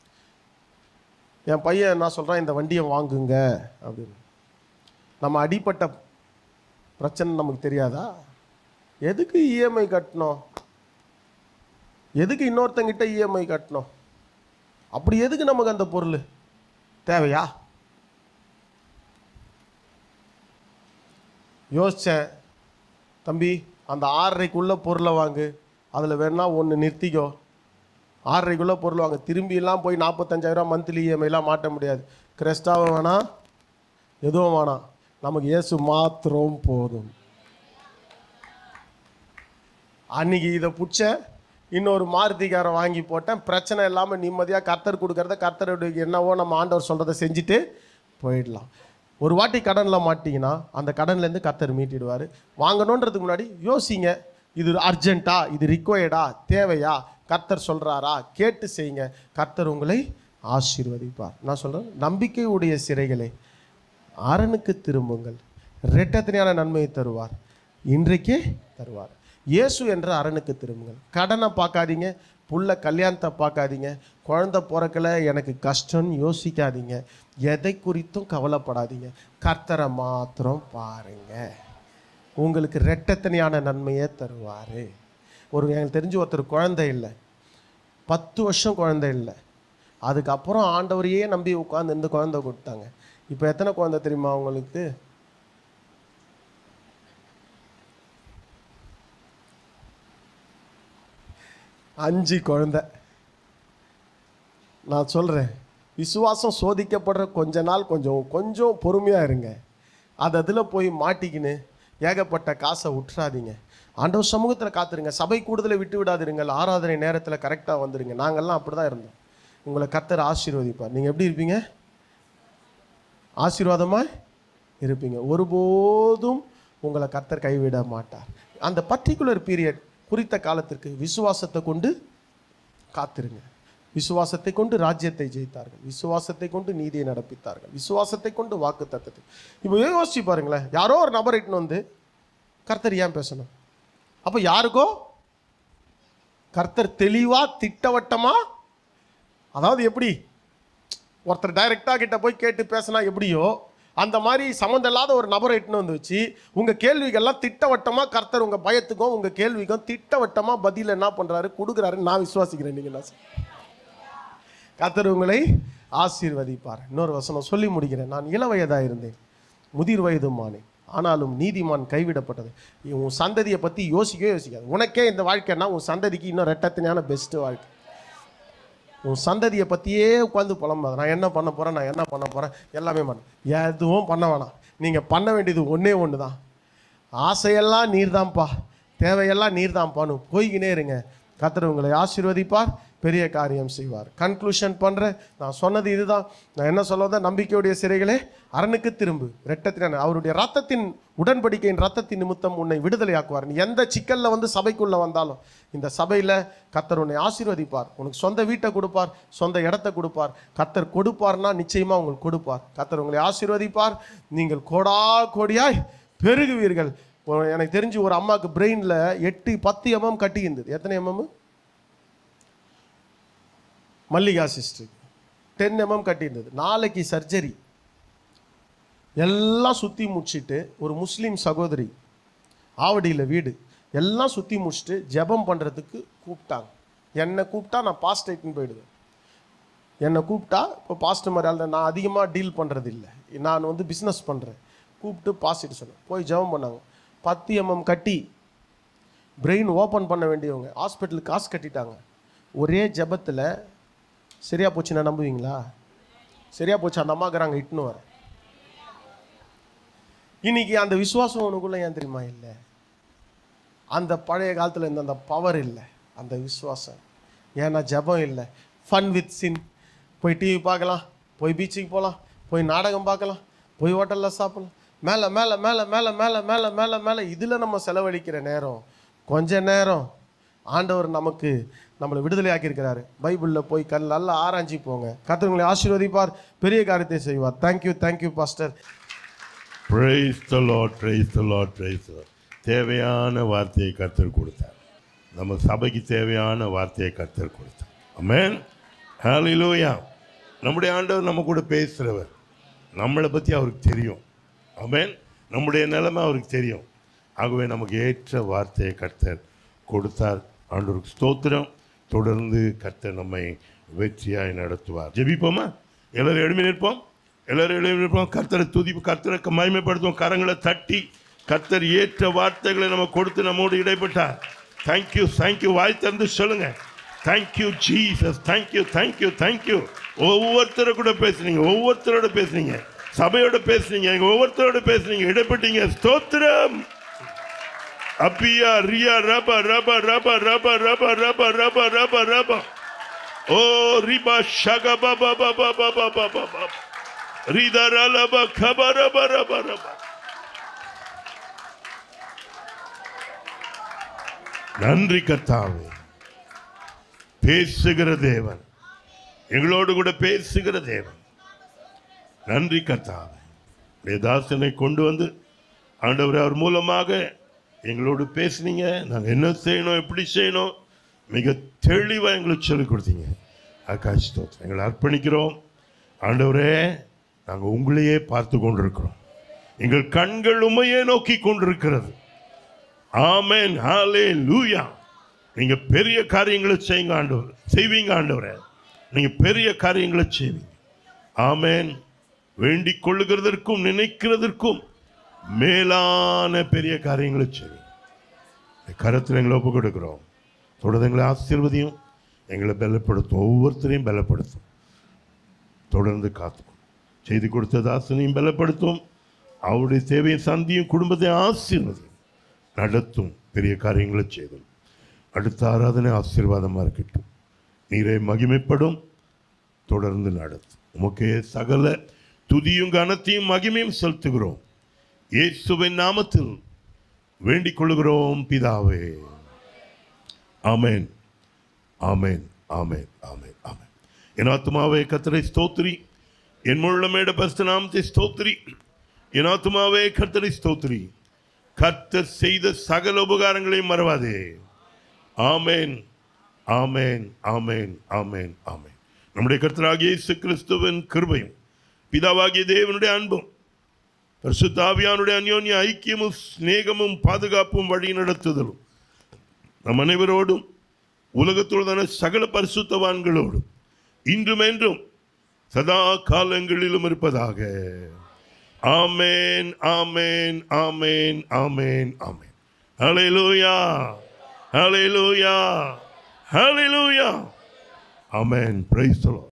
என் பையன் என்ன சொல்கிறான் இந்த வண்டியை வாங்குங்க அப்படின்னு நம்ம அடிப்பட்ட பிரச்சனை நமக்கு தெரியாதா எதுக்கு இஎம்ஐ கட்டணும் எதுக்கு இன்னொருத்தங்கிட்ட இஎம்ஐ கட்டணும் அப்படி எதுக்கு நமக்கு அந்த பொருள் தேவையா யோசித்தேன் தம்பி அந்த ஆறரைக்குள்ள பொருளை வாங்கு அதில் வேணா ஒன்று நிறுத்திக்கோ ஆறரைக்குள்ள பொருள் வாங்க திரும்பியெல்லாம் போய் நாற்பத்தஞ்சாயிரம் மந்த்லி இஎம்ஐலாம் மாட்ட முடியாது கிரெஸ்டாவும் வேணாம் எதுவும் வேணாம் நமக்கு இயேசு மாத்திரம் போதும் அன்னைக்கு இதை பிடிச்ச இன்னொரு மாருதிக்காரை வாங்கி போட்டேன் பிரச்சனை இல்லாமல் நிம்மதியாக கர்த்தர் கொடுக்கறத கர்த்தருடைய என்னவோ நம்ம ஆண்டவர் சொல்கிறத செஞ்சுட்டு போயிடலாம் ஒரு வாட்டி கடனில் மாட்டிங்கன்னா அந்த கடன்லேருந்து கர்த்தர் மீட்டிடுவார் வாங்கணுன்றதுக்கு முன்னாடி யோசிங்க இது அர்ஜென்ட்டா இது ரிக்வயர்டா தேவையா கர்த்தர் சொல்கிறாரா கேட்டு செய்யுங்க கர்த்தர் உங்களை ஆசீர்வதிப்பார் நான் சொல்கிறேன் நம்பிக்கை உடைய சிறைகளே அரணுக்கு திரும்புங்கள் ரெட்டத்தனையான நன்மையை தருவார் இன்றைக்கே தருவார் இயேசு என்ற அரணுக்கு திரும்புங்கள் கடனை பார்க்காதீங்க புள்ள கல்யாணத்தை பார்க்காதீங்க குழந்தை பிறக்கல எனக்கு கஷ்டம்னு யோசிக்காதீங்க எதை குறித்தும் கவலைப்படாதீங்க கர்த்தரை மாத்திரம் பாருங்க உங்களுக்கு ரெட்டத்தனையான நன்மையை தருவார் ஒரு எனக்கு தெரிஞ்சு ஒருத்தர் குழந்தை இல்லை பத்து வருஷம் குழந்தை இல்லை அதுக்கப்புறம் ஆண்டவரையே நம்பி உட்காந்து இந்த குழந்தை கொடுத்தாங்க இப்போ எத்தனை குழந்தை தெரியுமா உங்களுக்கு அஞ்சு குழந்தை நான் சொல்கிறேன் விசுவாசம் சோதிக்கப்படுற கொஞ்ச நாள் கொஞ்சம் கொஞ்சம் பொறுமையாக இருங்க அது அதில் போய் மாட்டிக்கின்னு ஏகப்பட்ட காசை விட்டுறாதீங்க ஆண்டவர் சமூகத்தில் காத்துருங்க சபை கூடுதலை விட்டு விடாதிருங்கள் ஆராதனை நேரத்தில் கரெக்டாக வந்துடுங்க நாங்கள்லாம் அப்படி தான் இருந்தோம் உங்களை கத்தர் ஆசீர்வதிப்பார் நீங்கள் எப்படி இருப்பீங்க ஆசீர்வாதமாய் இருப்பீங்க ஒருபோதும் உங்களை கர்த்தர் கைவிட மாட்டார் அந்த பர்டிகுலர் பீரியட் குறித்த காலத்திற்கு விசுவாசத்தை கொண்டு காத்திருங்க விசுவாசத்தை கொண்டு ராஜ்யத்தை ஜெயித்தார்கள் விசுவாசத்தை கொண்டு நீதியை நடப்பித்தார்கள் விசுவாசத்தை கொண்டு வாக்கு தத்தத்தை இப்போ யோசிச்சு பாருங்களேன் யாரோ ஒரு நபர் இட்டுன்னு வந்து கர்த்தர் ஏன் பேசணும் அப்போ யாருக்கோ கர்த்தர் தெளிவா திட்டவட்டமா அதாவது எப்படி ஒருத்தர் டைரெக்டாக கிட்ட போய் கேட்டு பேசினா எப்படியோ அந்த மாதிரி சம்மந்தம் இல்லாத ஒரு நபரை எட்டுன்னு வந்து வச்சு உங்கள் கேள்விகள்லாம் திட்டவட்டமாக கர்த்தர் உங்கள் பயத்துக்கும் உங்கள் கேள்விக்கும் திட்டவட்டமாக பதில் என்ன பண்ணுறாரு கொடுக்குறாருன்னு நான் விசுவாசிக்கிறேன் நீங்கள் என்ன கர்த்தர் உங்களை ஆசீர்வதிப்பார் இன்னொரு வசனம் சொல்லி முடிக்கிறேன் நான் இளவயதாக இருந்தேன் முதிர் வயதுமானேன் ஆனாலும் நீதிமான் கைவிடப்பட்டது உன் சந்ததியை பற்றி யோசிக்கவே யோசிக்காது உனக்கே இந்த வாழ்க்கைன்னா உன் சந்ததிக்கு இன்னும் ரெட்டத்தினான பெஸ்ட்டு வாழ்க்கை உன் சந்ததியை பற்றியே உட்காந்து புலம்பாது நான் என்ன பண்ண போகிறேன் நான் என்ன பண்ண போகிறேன் எல்லாமே பண்ண எதுவும் பண்ண வேணாம் நீங்கள் பண்ண வேண்டியது ஒன்றே ஒன்று தான் ஆசையெல்லாம் நீர்தான்ப்பா தேவையெல்லாம் நீர்தான்ப்பான்னு போய்கினே இருங்க கர்த்தர் உங்களை ஆசீர்வதிப்பார் பெரிய காரியம் செய்வார் கன்க்ளூஷன் பண்ணுறேன் நான் சொன்னது இதுதான் நான் என்ன சொல்ல வந்தேன் நம்பிக்கையுடைய சிறைகளே அரணுக்கு திரும்பு ரெட்டத்தின அவருடைய ரத்தத்தின் உடன்படிக்கையின் ரத்தத்தின் நிமித்தம் உன்னை விடுதலையாக்குவார் நீ எந்த சிக்கல்ல வந்து சபைக்குள்ள வந்தாலும் இந்த சபையில் கத்தர் உன்னை ஆசீர்வதிப்பார் உனக்கு சொந்த வீட்டை கொடுப்பார் சொந்த இடத்த கொடுப்பார் கத்தர் கொடுப்பார்னா நிச்சயமா உங்களுக்கு கொடுப்பார் கத்தர் உங்களை ஆசீர்வதிப்பார் நீங்கள் கோடா கோடியாய் பெருகுவீர்கள் ஒரு- எனக்கு தெரிஞ்சு ஒரு அம்மாவுக்கு பிரெயினில் எட்டு பத்து எம்எம் கட்டி இருந்தது எத்தனை mm Mallika sister ten mm கட்டியிருந்தது நாளைக்கு சர்ஜரி எல்லாம் சுற்றி முடிச்சிட்டு ஒரு முஸ்லீம் சகோதரி ஆவடியில் வீடு எல்லாம் சுற்றி முடிச்சுட்டு ஜெபம் பண்ணுறதுக்கு கூப்பிட்டாங்க என்னை கூப்பிட்டா நான் பாஸ்ட் ஐட்டுன்னு போயிடுவேன் என்னை கூப்பிட்டா இப்போ பாஸ்ட் மாதிரி ஆள் தான். நான் அதிகமாக டீல் பண்ணுறது இல்லை நான் வந்து பிஸ்னஸ் பண்ணுறேன் கூப்பிட்டு பாஸ்ட்டு சொன்னேன் போய் ஜெபம் பண்ணாங்க பத்து எம்எம் கட்டி பிரெயின் ஓப்பன் பண்ண வேண்டியவங்க ஹாஸ்பிட்டலுக்கு காசு கட்டிட்டாங்க ஒரே ஜெபத்தில் சரியா போச்சுன்னா நம்புவீங்களா சரியா போச்சு அந்த அம்மாக்குறாங்க இட்டுன்னு வரேன் இன்னைக்கு அந்த விசுவாசம் உனக்குள்ள ஏன் தெரியுமா இல்லை அந்த பழைய காலத்தில் இருந்த அந்த பவர் இல்லை அந்த விசுவாசம் ஏன்னா ஜெபம் இல்லை ஃபன் வித் சின் போய் டிவி பார்க்கலாம் போய் பீச்சுக்கு போகலாம் போய் நாடகம் பார்க்கலாம் போய் ஹோட்டலில் சாப்பிடலாம் மேலே மேலே மேலே மேலே மேலே மேலே மேலே மேலே இதில் நம்ம செலவழிக்கிற நேரம் கொஞ்ச நேரம் ஆண்டவர் நமக்கு நம்மளை விடுதலை ஆக்கியிருக்கிறாரு பைபிளில் போய் கல் நல்லா ஆராய்ச்சி போங்க கர்த்தர் ஆசீர்வதிப்பார் பெரிய காரியத்தை செய்வார் thank you thank you pastor praise the lord praise the lord praise the lord தேவையான வார்த்தையை கர்த்தர் கொடுத்தார் நம்ம சபைக்கு தேவையான வார்த்தையை கர்த்தர் கொடுத்தார் அமேன் ஹalleluya நம்முடைய ஆண்டவர் நம்ம கூட பேசுகிறவர் நம்மளை பற்றி அவருக்கு தெரியும் அமேன் நம்முடைய நிலைமை அவருக்கு தெரியும் ஆகவே நமக்கு ஏற்ற வார்த்தையை கர்த்தர் கொடுத்தார் ஆண்டவருக்கு ஸ்தோத்திரம் தொடர்ந்து கர்த்தர் நம்மை வெற்றியாய் நடத்துவார் ஜெபிப்போமா எல்லாரும் எழுமி நிற்போம் எல்லாரும் எழுமி நிற்போம் கர்த்தரை துதி கர்த்தரை மகிமைப்படுத்துவோம் கரங்களை தட்டி கர்த்தர் ஏற்ற வார்த்தைகளை நம்ம கொடுத்து நம்மோடு இடைப்பட்டார் தேங்க்யூ தேங்க்யூ வாய் திறந்து சொல்லுங்க thank you Jesus thank you thank you thank you ஒவ்வொருத்தரை கூட பேசுனீங்க ஒவ்வொருத்தரோட பேசுனீங்க சபையோட பேசுனீங்க எங்க ஒவ்வொருத்தரோட பேசுனீங்க இடைப்பட்டீங்க ஸ்தோத்திரம் அப்பியா ரியா ரப ரப ரப ரப ரப ரப ரப ரப ரப ஓ ரிபா ஷக பப பப பப பப பப ரிதா ரலப கபர பர பர பர நன்றி கர்த்தாவே பேசுகிற தேவன் எங்களோடு கூட பேசுகிற தேவன் நன்றி கர்த்தாவே உடைய தாசனை கொண்டு வந்து ஆண்டவர் அவர் மூலமாக எங்களோடு பேசுனீங்க நாங்கள் என்ன செய்யணும் எப்படி செய்யணும் மிக தெளிவாக எங்களுக்கு சொல்லிக் கொடுத்தீங்க ஆகாஷ் ஸ்தோத்திரம் எங்களை அர்ப்பணிக்கிறோம் ஆண்டவரே நாங்கள் உங்களையே பார்த்து கொண்டிருக்கிறோம் எங்கள் கண்கள் உமையே நோக்கி கொண்டிருக்கிறது ஆமென் ஹாலே லூயா நீங்க பெரிய காரியங்களை செய்யுங்க ஆண்டவர் செய்வீங்க ஆண்டவரே நீங்க பெரிய காரியங்களை செய்வீங்க ஆமென் வேண்டிக் கொள்ளுகிறதற்கும் நினைக்கிறதற்கும் மேலான பெரிய காரியங்களை செய்வீங்க இந்த கருத்தில் எங்களை ஒப்பு கொடுக்கிறோம் தொடர்ந்து எங்களை ஆசீர்வதியும் எங்களை பலப்படுத்தும் ஒவ்வொருத்தரையும் பலப்படுத்தும் தொடர்ந்து காத்துக்கும் செய்தி கொடுத்த தாசனையும் பலப்படுத்தும் அவருடைய தேவையை சந்தியும் குடும்பத்தை ஆசீர்வதியும் நடத்தும் பெரிய காரியங்களை செய்தும் அடுத்த ஆராதனை ஆசீர்வாதமாக இருக்கட்டும் நீரே மகிமைப்படும் தொடர்ந்து நடத்தும் உமக்கே சகல துதியும் கனத்தையும் மகிமையும் செலுத்துகிறோம் இயேசுவின் நாமத்தில் வேண்டிக் கொள்கிறோம் பிதாவே ஆமென் ஆமென் ஆமென் ஆமென் ஆமென் என் ஆத்மாவே கத்தரை ஸ்தோத்திரி என் முள்ளமேட பரிசு நாமத்தை ஸ்தோத்திரி என் ஆத்மாவே கத்தரை ஸ்தோத்திரி கர்த்தர் செய்த சகல உபகாரங்களையும் மறவாதே ஆமென் ஆமென் ஆமென் ஆமென் ஆமென் நம்முடைய கர்த்தராகிய இயேசு கிறிஸ்துவின் கிருபையும் பிதாவாகிய தேவனுடைய அன்பும் பரிசுத்தாவியானுடைய அந்யோன்ய ஐக்கியமும் சிநேகமும் பாதுகாப்பும் வழி நடத்துதலும் நம் அனைவரோடும் உலகத்துடனான சகல பரிசுத்தவான்களோடும் இன்றும் என்றும் சதா காலங்களிலும் இருப்பதாக ஆமேன் ஆமேன் ஆமேன் ஆமேன் ஆமேன் ஹalleluya ஹalleluya ஹalleluya ஆமென் பிரைஸ் தி